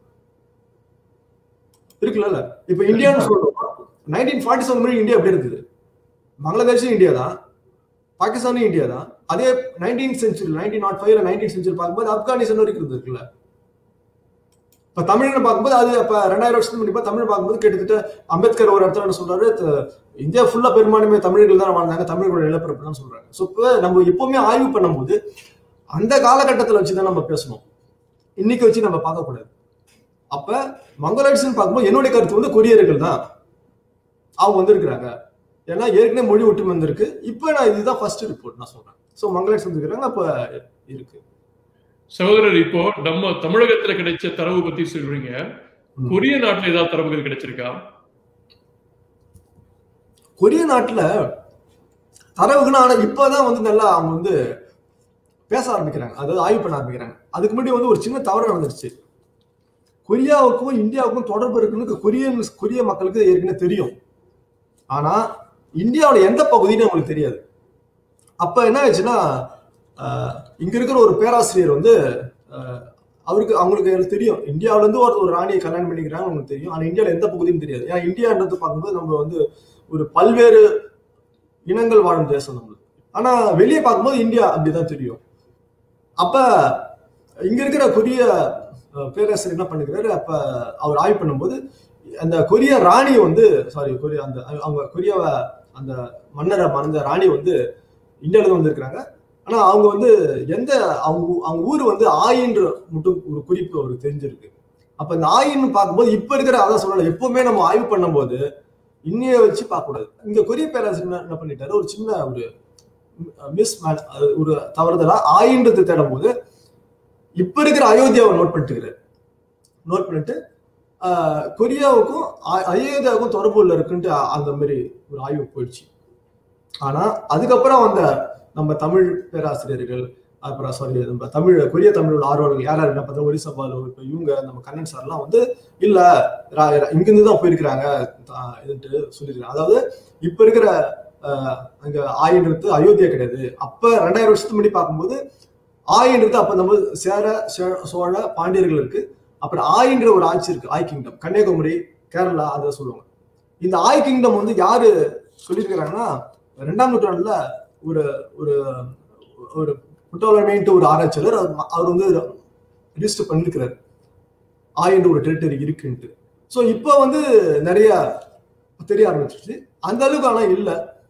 இருக்குல்ல இப்ப இந்தியான்னு சொல்றோம் நைன்டீன் ஃபார்ட்டி செவன் முன்னாடி இந்தியா எப்படி இருக்குது பங்களாதேஷும் இந்தியா தான் பாகிஸ்தானும் இந்தியா தான் அதே நைன்டீன் சென்ச்சுரி நைன்டீன் நாட் ஃபைவ்ல நைன்டீன் சென்ச்சுரி பார்க்கும்போது ஆப்கானிஸ்தான் வரைக்கும் இருந்திருக்குல்ல இப்ப தமிழ்னு பார்க்கும்போது அது இப்ப ரெண்டாயிரம் வருஷத்துக்கு முன்னாடி தமிழ் பார்க்கும்போது கிட்டத்தட்ட அம்பேத்கர் ஒரு இடத்துல என்ன சொல்றாரு த- இந்தியா ஃபுல்லா பெரும்பான்மை தமிழர்கள் தான் வாழ்ந்தாங்க தமிழர்களோட நிலப்பரப்பு தான் சொல்றாங்க ஸோ இப்போ நம்ம எப்பவுமே ஆய்வு பண்ணும்போது அந்த காலகட்டத்தில் வச்சு தான் நம்ம பேசணும் இன்னைக்கு வச்சு நம்ம பார்க்கக்கூடாது அப்ப மங்கோலைட்ஸ்னு பார்க்கும்போது என்னுடைய கருத்து வந்து கொரியர்கள் தான் அவங்க வந்திருக்கிறாங்க ஏன்னா ஏற்கனவே மொழி ஒற்றுமை வந்திருக்கு இப்போ நான் இதுதான் ஃபர்ஸ்ட் ரிப்போர்ட் நான் சொல்றேன் ஸோ மங்கோலைட்ஸ் வந்திருக்கிறாங்க அப்ப இருக்கு சகோதரர் இப்போ நம்ம தமிழகத்துல கிடைச்ச தரவு பத்தி சொல்றீங்க ம். கொரிய நாட்டுல ஏதாவது தரவுகள் கிடைச்சிருக்கா கொரிய நாட்டுல தரவுக்குன்னு ஆனா இப்பதான் வந்து நல்லா அவங்க வந்து பேச ஆரம்பிக்கிறாங்க அதாவது ஆய்வு பண்ண ஆரம்பிக்கிறாங்க அதுக்கு முன்னாடி வந்து ஒரு சின்ன தவறு நடந்துருச்சு கொரியாவுக்கும் இந்தியாவுக்கும் தொடர்பு இருக்குன்னு கொரியன் கொரிய மக்களுக்கு ஏற்கனவே தெரியும் ஆனா இந்தியாவோட எந்த பகுதின்னு அவங்களுக்கு தெரியாது அப்ப என்ன ஆச்சுன்னா ஆஹ், இங்க இருக்கிற ஒரு பேராசிரியர் வந்து ஆஹ், அவருக்கு அவங்களுக்கு எனக்கு தெரியும் இந்தியாவுல இருந்து ஒரு ஒரு ராணியை கல்யாணம் பண்ணிக்கிறாங்க அவங்களுக்கு தெரியும் ஆனா இந்தியாவில் எந்த பகுதியும் தெரியாது ஏன்னா இந்தியான்றது பார்க்கும்போது நம்ம வந்து ஒரு பல்வேறு இனங்கள் வாழும் தேசம் நம்மளுக்கு ஆனா வெளியே பார்க்கும்போது இந்தியா அப்படிதான் தெரியும் அப்ப இங்க இருக்கிற கொரிய அஹ், பேராசிரியர் என்ன பண்ணுகிறாரு அப்ப அவர் ஆய்வு பண்ணும்போது அந்த கொரிய ராணி வந்து சாரி கொரிய அந்த அவங்க கொரியாவை அந்த மன்னரை மறந்த ராணி வந்து இந்தியாவில இருந்து வந்திருக்கிறாங்க ஆனா அவங்க வந்து எந்த அவங்க ஊ- அவங்க ஊர் வந்து ஆயின்ற மட்டும் ஒரு குறிப்பு அவருக்கு தெரிஞ்சிருக்கு அப்ப இந்த ஆயின்னு பார்க்கும்போது இப்ப இருக்கிற அதான் சொல்லல எப்பவுமே நம்ம ஆய்வு பண்ணும்போது இன்னைய வச்சு பார்க்க கூடாது இங்க கொரிய பேராசிரியர் என்ன- என்ன பண்ணிட்டாரு ஒரு சின்ன ஒரு மிஸ் ஒரு தவறுதலா ஆயின்றது தேடும் போது இப்ப இருக்கிற அயோத்தியாவை நோட் பண்ணிட்டுக்கிறாரு நோட் பண்ணிட்டு ஆஹ், கொரியாவுக்கும் அ- அயோத்தியாவுக்கும் தொடர்பு உள்ள இருக்குன்ட்டு அ- அந்த மாதிரி ஒரு ஆய்வு போயிடுச்சு ஆனா அதுக்கப்புறம் அந்த நம்ம தமிழ் பேராசிரியர்கள் அப்புறம் சாரி நம்ம தமிழ் கொரிய தமிழ் உள்ள ஆர்வலர்கள் யார் யார் என்ன பார்த்தா ஒரிசா பாலு இப்போ இவங்க நம்ம கண்ணன் சார்லாம் வந்து இல்ல ரா- ரா- இங்கிருந்து தான் போயிருக்கிறாங்க தா- இதுன்ட்டு சொல்லியிருக்காங்க அதாவது இப்ப இருக்கிற ஆஹ், அங்க ஆயின்றது அயோத்தியா கிடையாது அப்ப ரெண்டாயிரம் வருஷத்துக்கு முன்னாடி பார்க்கும்போது ஆயின்றது அப்ப நம்ம சேர சே- சோழ பாண்டியர்கள் இருக்கு அப்புறம் ஆயின்ற ஒரு ஆட்சி இருக்கு ஆய் கிங்டம் கன்னியாகுமரி கேரளா அதை சொல்லுவாங்க இந்த ஆய் கிங்டம் வந்து யாரு சொல்லியிருக்கிறாங்கன்னா ரெண்டாம் நூற்றாண்டுல ஒரு ஒரு ஒரு புட்டோலமேன்ட்டு ஒரு ஆராய்ச்சியாளர் அவர் அவர் வந்து ரிஜிஸ்டர் பண்ணிருக்கிறாரு ஆயின்ற ஒரு டெரிட்டரி இருக்குன்ட்டு ஸோ இப்போ வந்து நிறைய தெரிய ஆரம்பிச்சிருச்சு அந்த அளவுக்கு ஆனா இல்ல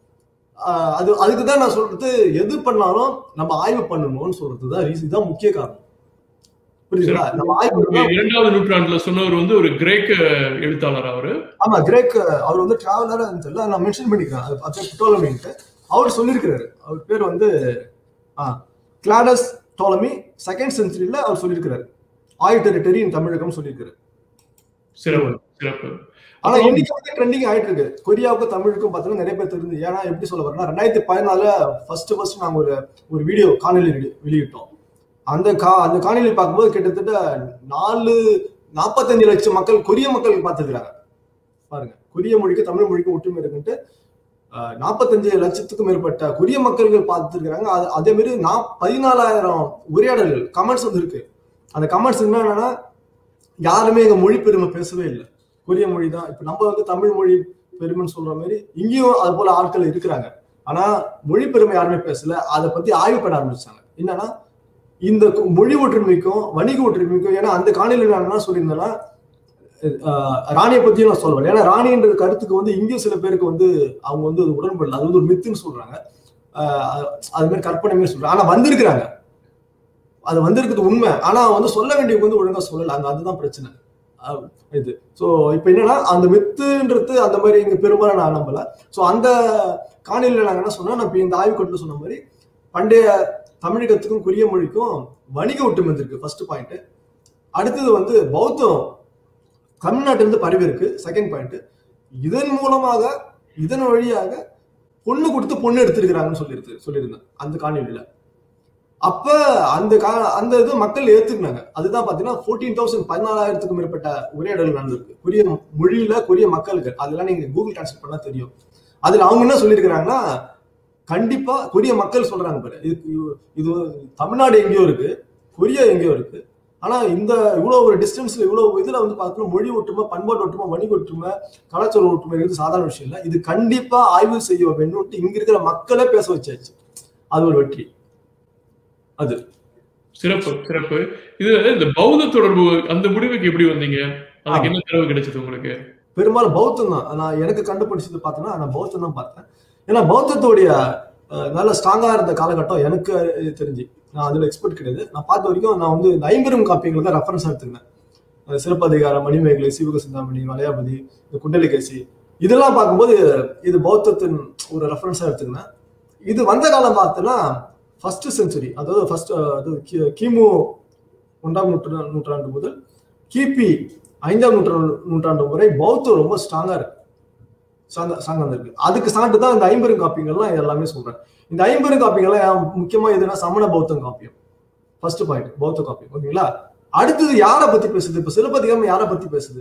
ஆஹ் அது அதுக்கு தான் நான் சொல்றது எது பண்ணாலும் நம்ம ஆய்வு பண்ணணும்னு சொல்றது தான் reason- இதுதான் முக்கிய காரணம் புரியுதுங்களா நம்ம ஆய்வு இங்க இரண்டாவது நூற்றாண்டுல சொன்னவர் வந்து ஒரு கிரேக்க எழுத்தாளர் அவரு ஆமா கிரேக் அவர் வந்து டிராவலரா தெரியல நான் மென்ஷன் பண்ணிக்கிறேன் அது பார்த்தா புட்டோலமின்ட்டு அவர் சொல்லியிருக்கிறாரு அவர் பேர் வந்து ஆ கிளாடஸ் டோலமி செகண்ட் செஞ்சுரியில அவர் சொல்லியிருக்கிறாரு ஆய் டெரிட்டரி இன் தமிழகம் சொல்லியிருக்காரு சிறப்பு சிறப்பு ஆனா இன்னைக்கு வந்து ட்ரெண்டிங் ஆயிட்டு இருக்கு கொரியாவுக்கும் தமிழுக்கும் பார்த்தீங்கன்னா நிறைய பேர் தெரிஞ்சு ஏன்னா எப்படி சொல்ல வரேன்னா ரெண்டாயிரத்தி பதினாலுல ஃபர்ஸ்ட் ஃபர்ஸ்ட் நாங்க ஒரு ஒரு வீடியோ காணொலி வெளி- வெளியிட்டோம் அந்த கா அந்த காணொலி பார்க்கும்போது கிட்டத்தட்ட நாலு நாற்பத்தஞ்சு லட்சம் மக்கள் கொரிய மக்கள் பார்த்துக்கிறாங்க பாருங்க கொரிய மொழிக்கு தமிழ் மொழிக்கு ஒற்றுமை இருக்குன்ட்டு ஆஹ், நாற்பத்தஞ்சு லட்சத்துக்கும் மேற்பட்ட கொரிய மக்கள்கள் பார்த்துருக்காங்க அது அதே மாதிரி நான் பதினாலாயிரம் உரையாடல்கள் கமெண்ட்ஸ் வந்து இருக்கு அந்த கமெண்ட்ஸ் என்னன்னா யாருமே எங்க மொழி பெருமை பேசவே இல்லை கொரிய மொழி தான் இப்ப நம்ம வந்து தமிழ் மொழி பெருமைன்னு சொல்ற மாதிரி இங்கேயும் அது போல ஆட்கள் இருக்கிறாங்க ஆனா மொழி பெருமை யாருமே பேசல அதை பத்தி ஆய்வு பண்ண ஆரம்பிச்சாங்க என்னன்னா இந்த கு- மொழி ஒற்றுமைக்கும் வணிக ஒற்றுமைக்கும் ஏன்னா அந்த காணொலியில் நான் என்ன சொல்லியிருந்தேன்னா ஆஹ், ராணியை பத்தியும் நான் சொல்லுவேன் ஏன்னா ராணின்ற கருத்துக்கு வந்து இங்கே சில பேருக்கு வந்து அவங்க வந்து அது உடன்படல அது வந்து ஒரு மித்துன்னு சொல்றாங்க ஆஹ், அது- அது மாதிரி கற்பனை மாதிரி சொல்றாங்க ஆனா வந்திருக்கிறாங்க அது வந்திருக்கிறது உண்மை ஆனா வந்து சொல்ல வேண்டியவங்க வந்து ஒழுங்கா சொல்லல அங்க அதுதான் பிரச்சனை அஹ் இது ஸோ இப்போ என்னன்னா அந்த மித்துன்றது அந்த மாதிரி இங்க பெரும்பாலும் நான் நம்பல ஸோ அந்த காணொலியில் நாங்கள் என்ன சொன்னோம் நான் இப்போ இந்த ஆய்வுக்கட்டில் சொன்ன மாதிரி பண்டைய தமிழகத்துக்கும் கொரிய மொழிக்கும் வணிக ஒற்றுமை இருக்கு ஃபர்ஸ்ட் பாயிண்ட் அடுத்தது வந்து பௌத்தம் தமிழ்நாட்டிலிருந்து பரவி இருக்கு செகண்ட் பாயிண்ட் இதன் மூலமாக இதன் வழியாக பொண்ணு கொடுத்து பொண்ணு எடுத்திருக்கிறாங்கன்னு சொல்லியிருக்கு சொல்லியிருந்தேன் அந்த காணொலியில அப்ப அந்த கா அந்த இது மக்கள் ஏத்துக்கினாங்க அதுதான் பாத்தீங்கன்னா ஃபோர்டீன் தௌசண்ட் பதினாலாயிரத்துக்கும் மேற்பட்ட உரையாடல் நடந்திருக்கு கொரிய மொழியில கொரிய மக்களுக்கு அதெல்லாம் நீங்க கூகுள் டிரான்ஸ்லேட் பண்ணா தெரியும் அதுல அவங்க என்ன சொல்லியிருக்கிறாங்கன்னா கண்டிப்பா கொரிய மக்கள் சொல்றாங்க பாரு இது இது- இது தமிழ்நாடு எங்கேயோ இருக்கு கொரியா எங்கேயோ இருக்கு ஆனா இந்த இவ்வளவு ஒரு டிஸ்டன்ஸ்ல இவ்வளவு இதுல வந்து பார்த்தோம்னா மொழி ஒற்றுமை பண்பாட்டு ஒற்றுமை வணிக ஒற்றுமை கலாச்சார ஒற்றுமை இது சாதாரண விஷயம் இல்லை இது கண்டிப்பா ஆய்வு செய்ய வேணும்னு இங்க இருக்கிற மக்களே பேச வச்சாச்சு அது ஒரு வெற்றி அது சிறப்பு சிறப்பு இது இந்த பௌத்த தொடர்பு அந்த முடிவுக்கு எப்படி வந்தீங்க அதுக்கு என்ன தரவு கிடைச்சது உங்களுக்கு பெரும்பாலும் பௌத்தம் தான் நான் எனக்கு கண்டுபிடிச்சது பார்த்தேன்னா நான் பௌத்தம் தான் பார்த்தேன் ஏன்னா பௌத்தத்துடைய அஹ், நல்ல ஸ்ட்ராங்கா இருந்த காலகட்டம் எனக்கு அஹ், தெரிஞ்சு நான் அதுல எக்ஸ்பர்ட் கிடையாது நான் பார்த்த வரைக்கும் நான் வந்து இந்த ஐம்பெரும் காப்பியங்களை தான் ரெஃபரன்ஸ் எடுத்துக்கினேன் அஹ், சிலப்பதிகாரம் மணிமேகலை சிவக சிந்தாமணி வளையாபதி இந்த குண்டலிகேசி இதெல்லாம் பார்க்கும்போது இது பௌத்தத்தின் ஒரு ரெஃபரன்ஸா எடுத்துக்கினேன் இது வந்த காலம் பார்த்தோன்னா ஃபர்ஸ்ட் செஞ்சுரி அதாவது ஃபர்ஸ்ட் அது கி- கிமு ஒன்றாம் நூற்றாண்டு நூற்றாண்டு முதல் கிபி ஐந்தாம் நூற்றாண்டு நூற்றாண்டு வரை பௌத்தம் ரொம்ப ஸ்ட்ராங்கா இருக்கு ஸ்ட்ராங்கா ஸ்ட்ராங்கா இருக்கு அதுக்கு சான்று தான் இந்த ஐம்பெரும் காப்பியங்கள்லாம் எல்லாமே சொல்றேன் இந்த ஐம்பெரும் காப்பியங்கள்லாம் ஏன் முக்கியமா எதுனா சமண பௌத்தம் காப்பியம் ஃபர்ஸ்ட் பாயிண்ட் பௌத்த காப்பியம் ஓகேங்களா அடுத்தது யாரை பத்தி பேசுது இப்ப சிலப்பதிகாரம் யாரை பத்தி பேசுது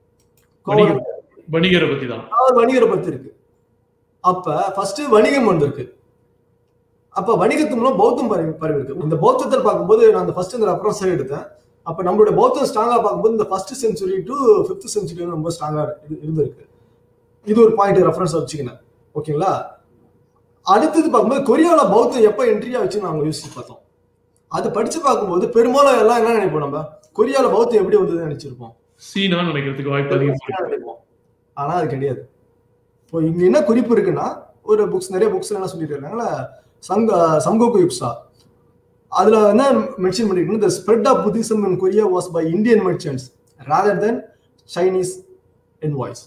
வணிகர் வணிகரை பத்தி தான் அதாவது வணிகரை பத்தி இருக்கு அப்ப ஃபர்ஸ்ட் வணிகம் வந்திருக்கு அப்ப வணிகத்து மூலம் பௌத்தம் பரவி பரவி இருக்கு இந்த பௌத்தத்தில் பார்க்கும்போது நான் அந்த ஃபர்ஸ்ட் இந்த ரெஃபரன்ஸ் எடுத்தேன் அப்ப நம்மளுடைய பௌத்தம் ஸ்ட்ராங்கா பார்க்கும்போது இந்த first century to fifth century ரொம்ப ஸ்ட்ராங்கா இருந்திருக்கு இது ஒரு பாயிண்ட் ரெஃபரன்ஸ் வச்சுக்கினேன் ஓகேங்களா அடுத்தது பார்க்கும்போது கொரியால பௌத்தம் எப்போ என்ட்ரியா வச்சு நாங்க யோசிச்சு பார்த்தோம் அது படிச்சு பார்க்கும்போது பெரும்பாலும் எல்லாம் என்ன நினைப்போம் நம்ம கொரியால பௌத்தம் எப்படி வந்ததுன்னு நினைச்சிருப்போம் சீனா நினைக்கிறதுக்கு வாய்ப்பு அதிகம் இருக்கு. நினைப்போம் ஆனா அது கிடையாது இப்போ இங்க என்ன குறிப்பு இருக்குன்னா ஒரு புக்ஸ் நிறைய புக்ஸ் என்ன சொல்லிட்டு இருக்காங்களா சங்க சங்கோகு யுக்ஸா அதுல என்ன மென்ஷன் பண்ணிருக்கணும் the spread of buddhism in korea was by indian merchants rather than chinese envoys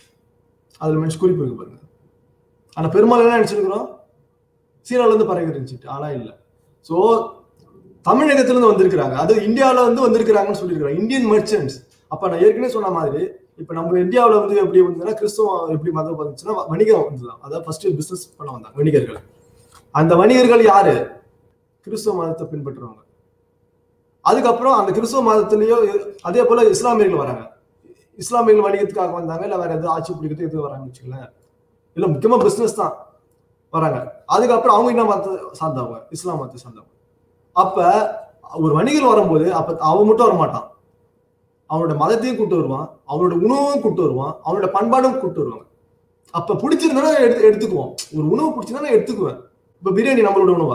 அதுல மென்ஷன் குறிப்பு இருக்கு பாருங்க ஆனா பெரும்பாலும் என்ன நினைச்சிருக்கிறோம் சீனால இருந்து பரவி இருந்துச்சு ஆனா இல்ல சோ தமிழகத்துல இருந்து வந்திருக்கிறாங்க அது இந்தியாவில வந்து வந்திருக்கிறாங்கன்னு சொல்லியிருக்காங்க இந்தியன் மெர்ச்சன்ட்ஸ் அப்ப நான் ஏற்கனவே சொன்ன மாதிரி இப்ப நம்ம இந்தியாவுல வந்து எப்படி வந்ததுன்னா கிறிஸ்துவம் எப்படி மதம் வந்துச்சுன்னா வணிகம் வந்துதான் அதாவது ஃபர்ஸ்ட் பிசினஸ் பண்ண வந்தாங்க வணிகர்கள் அந்த வணிகர்கள் யாரு கிறிஸ்துவ மதத்தை பின்பற்றுறவங்க அதுக்கப்புறம் அந்த கிறிஸ்துவ மதத்திலேயோ அதே போல இஸ்லாமியர்கள் வராங்க இஸ்லாமியர்கள் வணிகத்துக்காக வந்தாங்க இல்ல வேற எதுவும் ஆட்சி பிடிக்கிறது எதுவும் வராங்க வச்சுக்கோங்களேன் இல்ல முக்கியமா பிசினஸ் தான் வராங்க அதுக்கப்புறம் அவங்க என்ன மதத்தை சார்ந்தவங்க இஸ்லாம் மதத்தை சார்ந்தவங்க அப்ப ஒரு வணிகர் வரும்போது அப்ப அவன் மட்டும் வர மாட்டான் அவனோட மதத்தையும் கூட்டு வருவான் அவனோட உணவும் கூட்டு வருவான் அவனோட பண்பாடும் கூட்டு வருவாங்க அப்ப பிடிச்சிருந்தா எடுத்து எடுத்துக்குவோம் ஒரு உணவு பிடிச்சிருந்தா நான் எடுத்துக்குவேன் இப்ப பிரியாணி நம்மளோட உணவா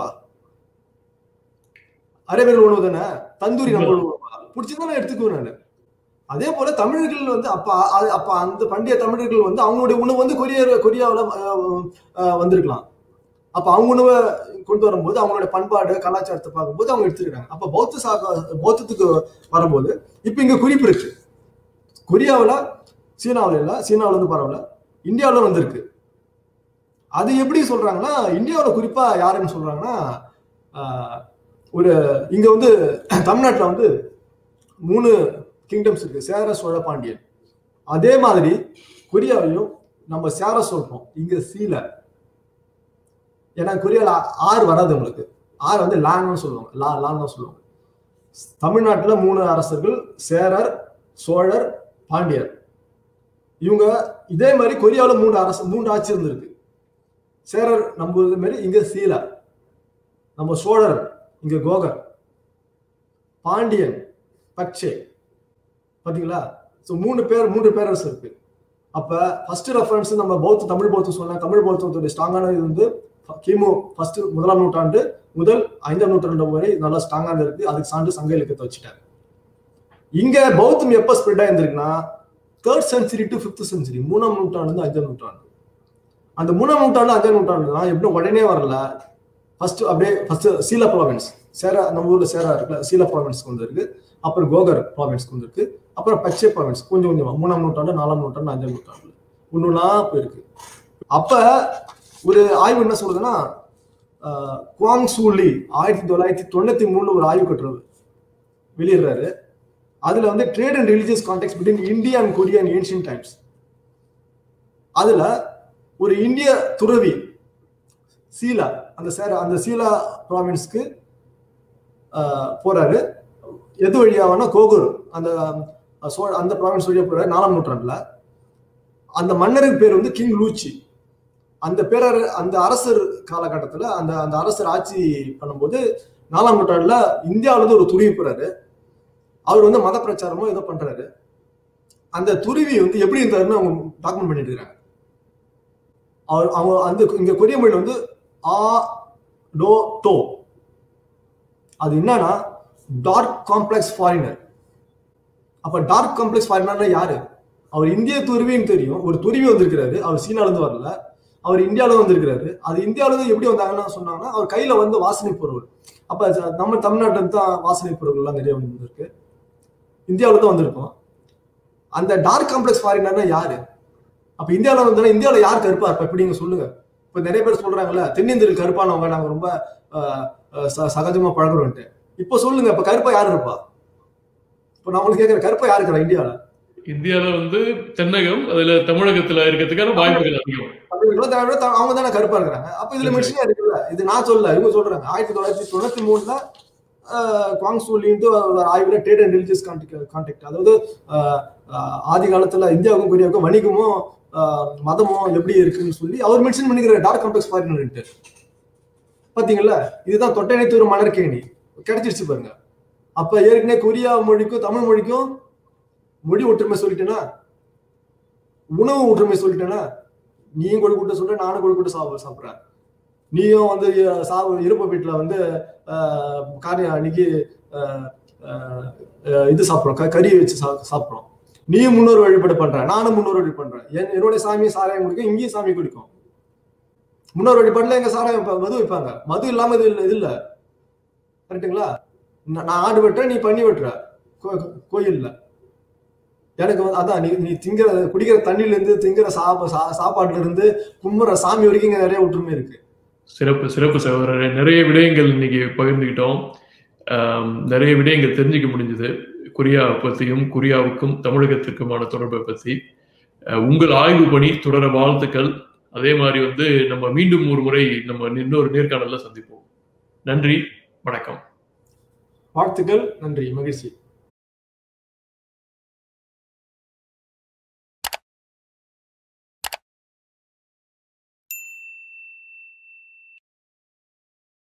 அரேபியர்கள் உணவு தானே தந்தூரி நம்மளோட உணவா பிடிச்சிருந்தா நான் எடுத்துக்குவேன் நான் அதே போல தமிழர்கள் வந்து அப்ப அ- அப்ப அந்த பண்டைய தமிழர்கள் வந்து அவங்களுடைய உணவு வந்து கொரியா கொரியாவில் வந்திருக்கலாம் அப்ப அவங்க உணவை கொண்டு வரும்போது அவங்களோட பண்பாடு கலாச்சாரத்தை பார்க்கும்போது அவங்க எடுத்துக்கிறாங்க அப்ப பௌத்த சாக பௌத்தத்துக்கு வரும்போது இப்ப இங்க குறிப்பு இருக்கு கொரியாவுல சீனாவுல இல்ல சீனாவுல இருந்து பரவாயில்ல இந்தியாவுல வந்திருக்கு அது எப்படி சொல்றாங்கன்னா இந்தியாவுல குறிப்பா யாருன்னு சொல்றாங்கன்னா ஆஹ், ஒரு இங்க வந்து தமிழ்நாட்டுல வந்து மூணு கிங்டம்ஸ் இருக்கு சேர சோழ பாண்டியன் அதே மாதிரி கொரியாவையும் நம்ம சேர சொல்றோம் இங்க சீல ஏன்னா கொரியால ஆறு வராது உங்களுக்கு ஆறு வந்து லான்னு சொல்லுவாங்க லா லான்னு தான் சொல்லுவாங்க தமிழ்நாட்டுல மூணு அரசர்கள் சேரர் சோழர் பாண்டியர் இவங்க இதே மாதிரி கொரியாவுல மூணு அரசு மூன்று ஆட்சி இருந்திருக்கு சேரர் நம்ம இது மாதிரி இங்க சீல நம்ம சோழர் இங்க கோகர் பாண்டியன் பச்சை பாத்தீங்களா ஸோ மூணு பேர் மூன்று பேரரசு இருக்கு அப்ப ஃபர்ஸ்ட் ரெஃபரன்ஸ் நம்ம பௌத்த தமிழ் பௌத்தம் சொன்னா தமிழ் பௌத்தத்துடைய ஸ்ட்ராங்கான இது வந்து கிமு ஃபர்ஸ்ட் முதலாம் நூற்றாண்டு முதல் ஐந்தாம் நூற்றாண்டு வரை நல்லா ஸ்ட்ராங்காக இருக்கு அதுக்கு சான்று சங்க இலக்கியத்தை வச்சுட்டாங்க இங்க பௌத்தம் எப்ப ஸ்ப்ரெட் ஆயிருந்திருக்குன்னா third century to fifth century மூணாம் நூற்றாண்டு இருந்து அஞ்சாம் நூற்றாண்டு அந்த மூணாம் நூற்றாண்டு அஞ்சாம் நூற்றாண்டு தான் எப்படி உடனே வரல ஃபர்ஸ்ட் அப்படியே ஃபர்ஸ்ட் சீலா ப்ராவின்ஸ் சேரா நம்ம ஊர்ல சேரா இருக்குல்ல சீலா ப்ராவின்ஸ்க்கு வந்திருக்கு அப்புறம் கோகர் ப்ராவின்ஸ்க்கு வந்திருக்கு அப்புறம் பச்சை ப்ராவின்ஸ் கொஞ்சம் கொஞ்சமா மூணாம் நூற்றாண்டு நாலாம் நூற்றாண்டு அஞ்சாம் நூற்றாண்டு ஒண்ணுனா போயிருக்கு அப்ப ஒரு ஆய்வு என்ன சொல்றதுன்னா ஆஹ், குவாங் சூலி ஆயிரத்தி தொள்ளாயிரத்தி தொண்ணூத்தி மூணுல ஒரு ஆய்வு கட்டுறது வெளியிடுறாரு அதுல வந்து trade and religious contact between India and Korea and ancient times அதுல ஒரு இந்திய துறவி சீலா அந்த சேர அந்த சீலா ப்ராவின்ஸ்க்கு போறாரு எது வழியாவனா கோகுர் அந்த அஹ், சோழ அந்த ப்ராவின்ஸ் வழியா போறாரு நாலாம் நூற்றாண்டுல அந்த மன்னருக்கு பேர் வந்து கிங் லூச்சி அந்த பேரர் அந்த அரசர் காலகட்டத்துல அந்த அந்த அரசர் ஆட்சி பண்ணும்போது நாலாம் நூற்றாண்டுல இந்தியாவில இருந்து ஒரு துருவி போறாரு அவர் வந்து மத பிரச்சாரமோ ஏதோ பண்றாரு அந்த துருவி வந்து எப்படி இருந்தாருன்னு அவங்க டாக்குமெண்ட் பண்ணிட்டு இருக்காங்க அவர் அவங்க அந்த இங்க கொரிய மொழியில வந்து ஆ டோ டோ அது என்னன்னா டார்க் காம்ப்ளெக்ஸ் ஃபாரினர் அப்ப டார்க் காம்ப்ளெக்ஸ் ஃபாரினர்னா யாரு அவர் இந்திய துருவின்னு தெரியும் ஒரு துருவி வந்திருக்கிறாரு அவர் சீனால இருந்து வரல அவர் இந்தியாவில வந்திருக்கிறாரு அது இந்தியாவில இருந்து எப்படி வந்தாங்கன்னு சொன்னாங்கன்னா அவர் கையில வந்து வாசனை பொருள் அப்ப அது நம்ம தமிழ்நாட்டுல இருந்து தான் வாசனை பொருள்லாம் நிறைய வந்திருக்கு இந்தியாவில தான் வந்திருக்கோம் அந்த டார்க் காம்ப்ளெக்ஸ் ஃபாரினர்னா யாரு அப்ப இந்தியாவில வந்தா இந்தியாவில யார் கருப்பா இருப்பா இப்படி நீங்க சொல்லுங்க இப்ப நிறைய பேர் சொல்றாங்கல்ல தென்னிந்தியில் கருப்பானவங்க நாங்க ரொம்ப ஆஹ், ஆஹ், ச- சகஜமா பழகுறோம்ட்டு இப்போ சொல்லுங்க இப்ப கருப்பா யார் இருப்பா இப்போ நான் உங்களுக்கு கேட்கிறேன் கருப்பா யார் இருக்கிறா இந்தியாவில இந்தியால வந்து தென்னகம் அதுல தமிழகத்துல இருக்கிறதுக்கான வாய்ப்புகள் அதிகம் தமிழ்ல தமிழ்ல த- அவங்க தானே கருப்பா இருக்கிறாங்க அப்ப இதுல சரி. மிஷினா இருக்குல்ல இது நான் சொல்லல இவங்க சொல்றாங்க ஆயிரத்தி தொள்ளாயிரத்தி தொண்ணூத்தி மூணுல குவாங்சூலிந்து ஒரு ஆய்வுல ட்ரேட் அண்ட் ரிலிஜியஸ் கான்டாக்ட் அதாவது ஆஹ், ஆஹ், ஆதி காலத்துல இந்தியாவுக்கும் கொரியாவுக்கும் வணிகமும் ஆஹ், மதமும் எப்படி இருக்குன்னு சொல்லி அவர் மென்ஷன் பண்ணிக்கிற டார்க் காம்ப்ளெக்ஸ் ஃபாரினர்ன்ட்டு பாத்தீங்களா இதுதான் தொட்டணைத்தூர் மணற்கேணி கிடைச்சிருச்சு பாருங்க அப்ப ஏற்கனவே கொரியா மொழிக்கும் தமிழ் மொழிக்கும் மொழி ஒற்றுமை சொல்லிட்டேனா உணவு ஒற்றுமை சொல்லிட்டேனா நீயும் கொழு கூட்ட சொல்ற நானும் கொழு கூட்ட சாப்பிட சாப்பிட்றேன் நீயும் வந்து அஹ், சாவு இருப்ப வீட்டுல வந்து ஆஹ், காரியம் அன்னைக்கு ஆஹ், ஆஹ், ஆஹ், இது சாப்பிட்றோம் க- கறி வச்சு சா சாப்பிட்றோம் நீயும் முன்னோர் வழிபாடு பண்ற நானும் முன்னோர் வழி பண்றேன் என் என்னுடைய சாமி சாராயம் குடிக்கும் இங்கேயும் சாமி குடிக்கும் முன்னோர் வழிபாட்டுல எங்க சாராயம் வைப்பா- மது வைப்பாங்க மது இல்லாம இது இல்ல இது இல்ல கரெக்ட்டுங்களா நான் நான் ஆடு வெட்டுறேன் நீ பண்ணி வெட்டுற கோ- கோயில்ல எனக்கு வந்து அதான் நீ நீ திங்கிற குடிக்கிற தண்ணில இருந்து திங்கிற சாப்ப சா- சாப்பாட்டுல இருந்து கும்புற சாமி வரைக்கும் இங்க நிறைய ஒற்றுமை இருக்கு சிறப்பு சிறப்பு சகோதரரே நிறைய விடயங்கள் இன்னைக்கு பகிர்ந்துக்கிட்டோம் ஆம், நிறைய விடயங்கள் தெரிஞ்சுக்க முடிஞ்சது கொரியா பற்றியும் கொரியாவுக்கும் தமிழகத்திற்குமான தொடர்பை பற்றி அஹ், உங்கள் ஆய்வு பணி தொடர வாழ்த்துக்கள் அதே மாதிரி வந்து நம்ம மீண்டும் ஒரு முறை நம்ம இன்னொரு நேர்காணல்ல சந்திப்போம் நன்றி வணக்கம் வாழ்த்துக்கள் நன்றி மகிழ்ச்சி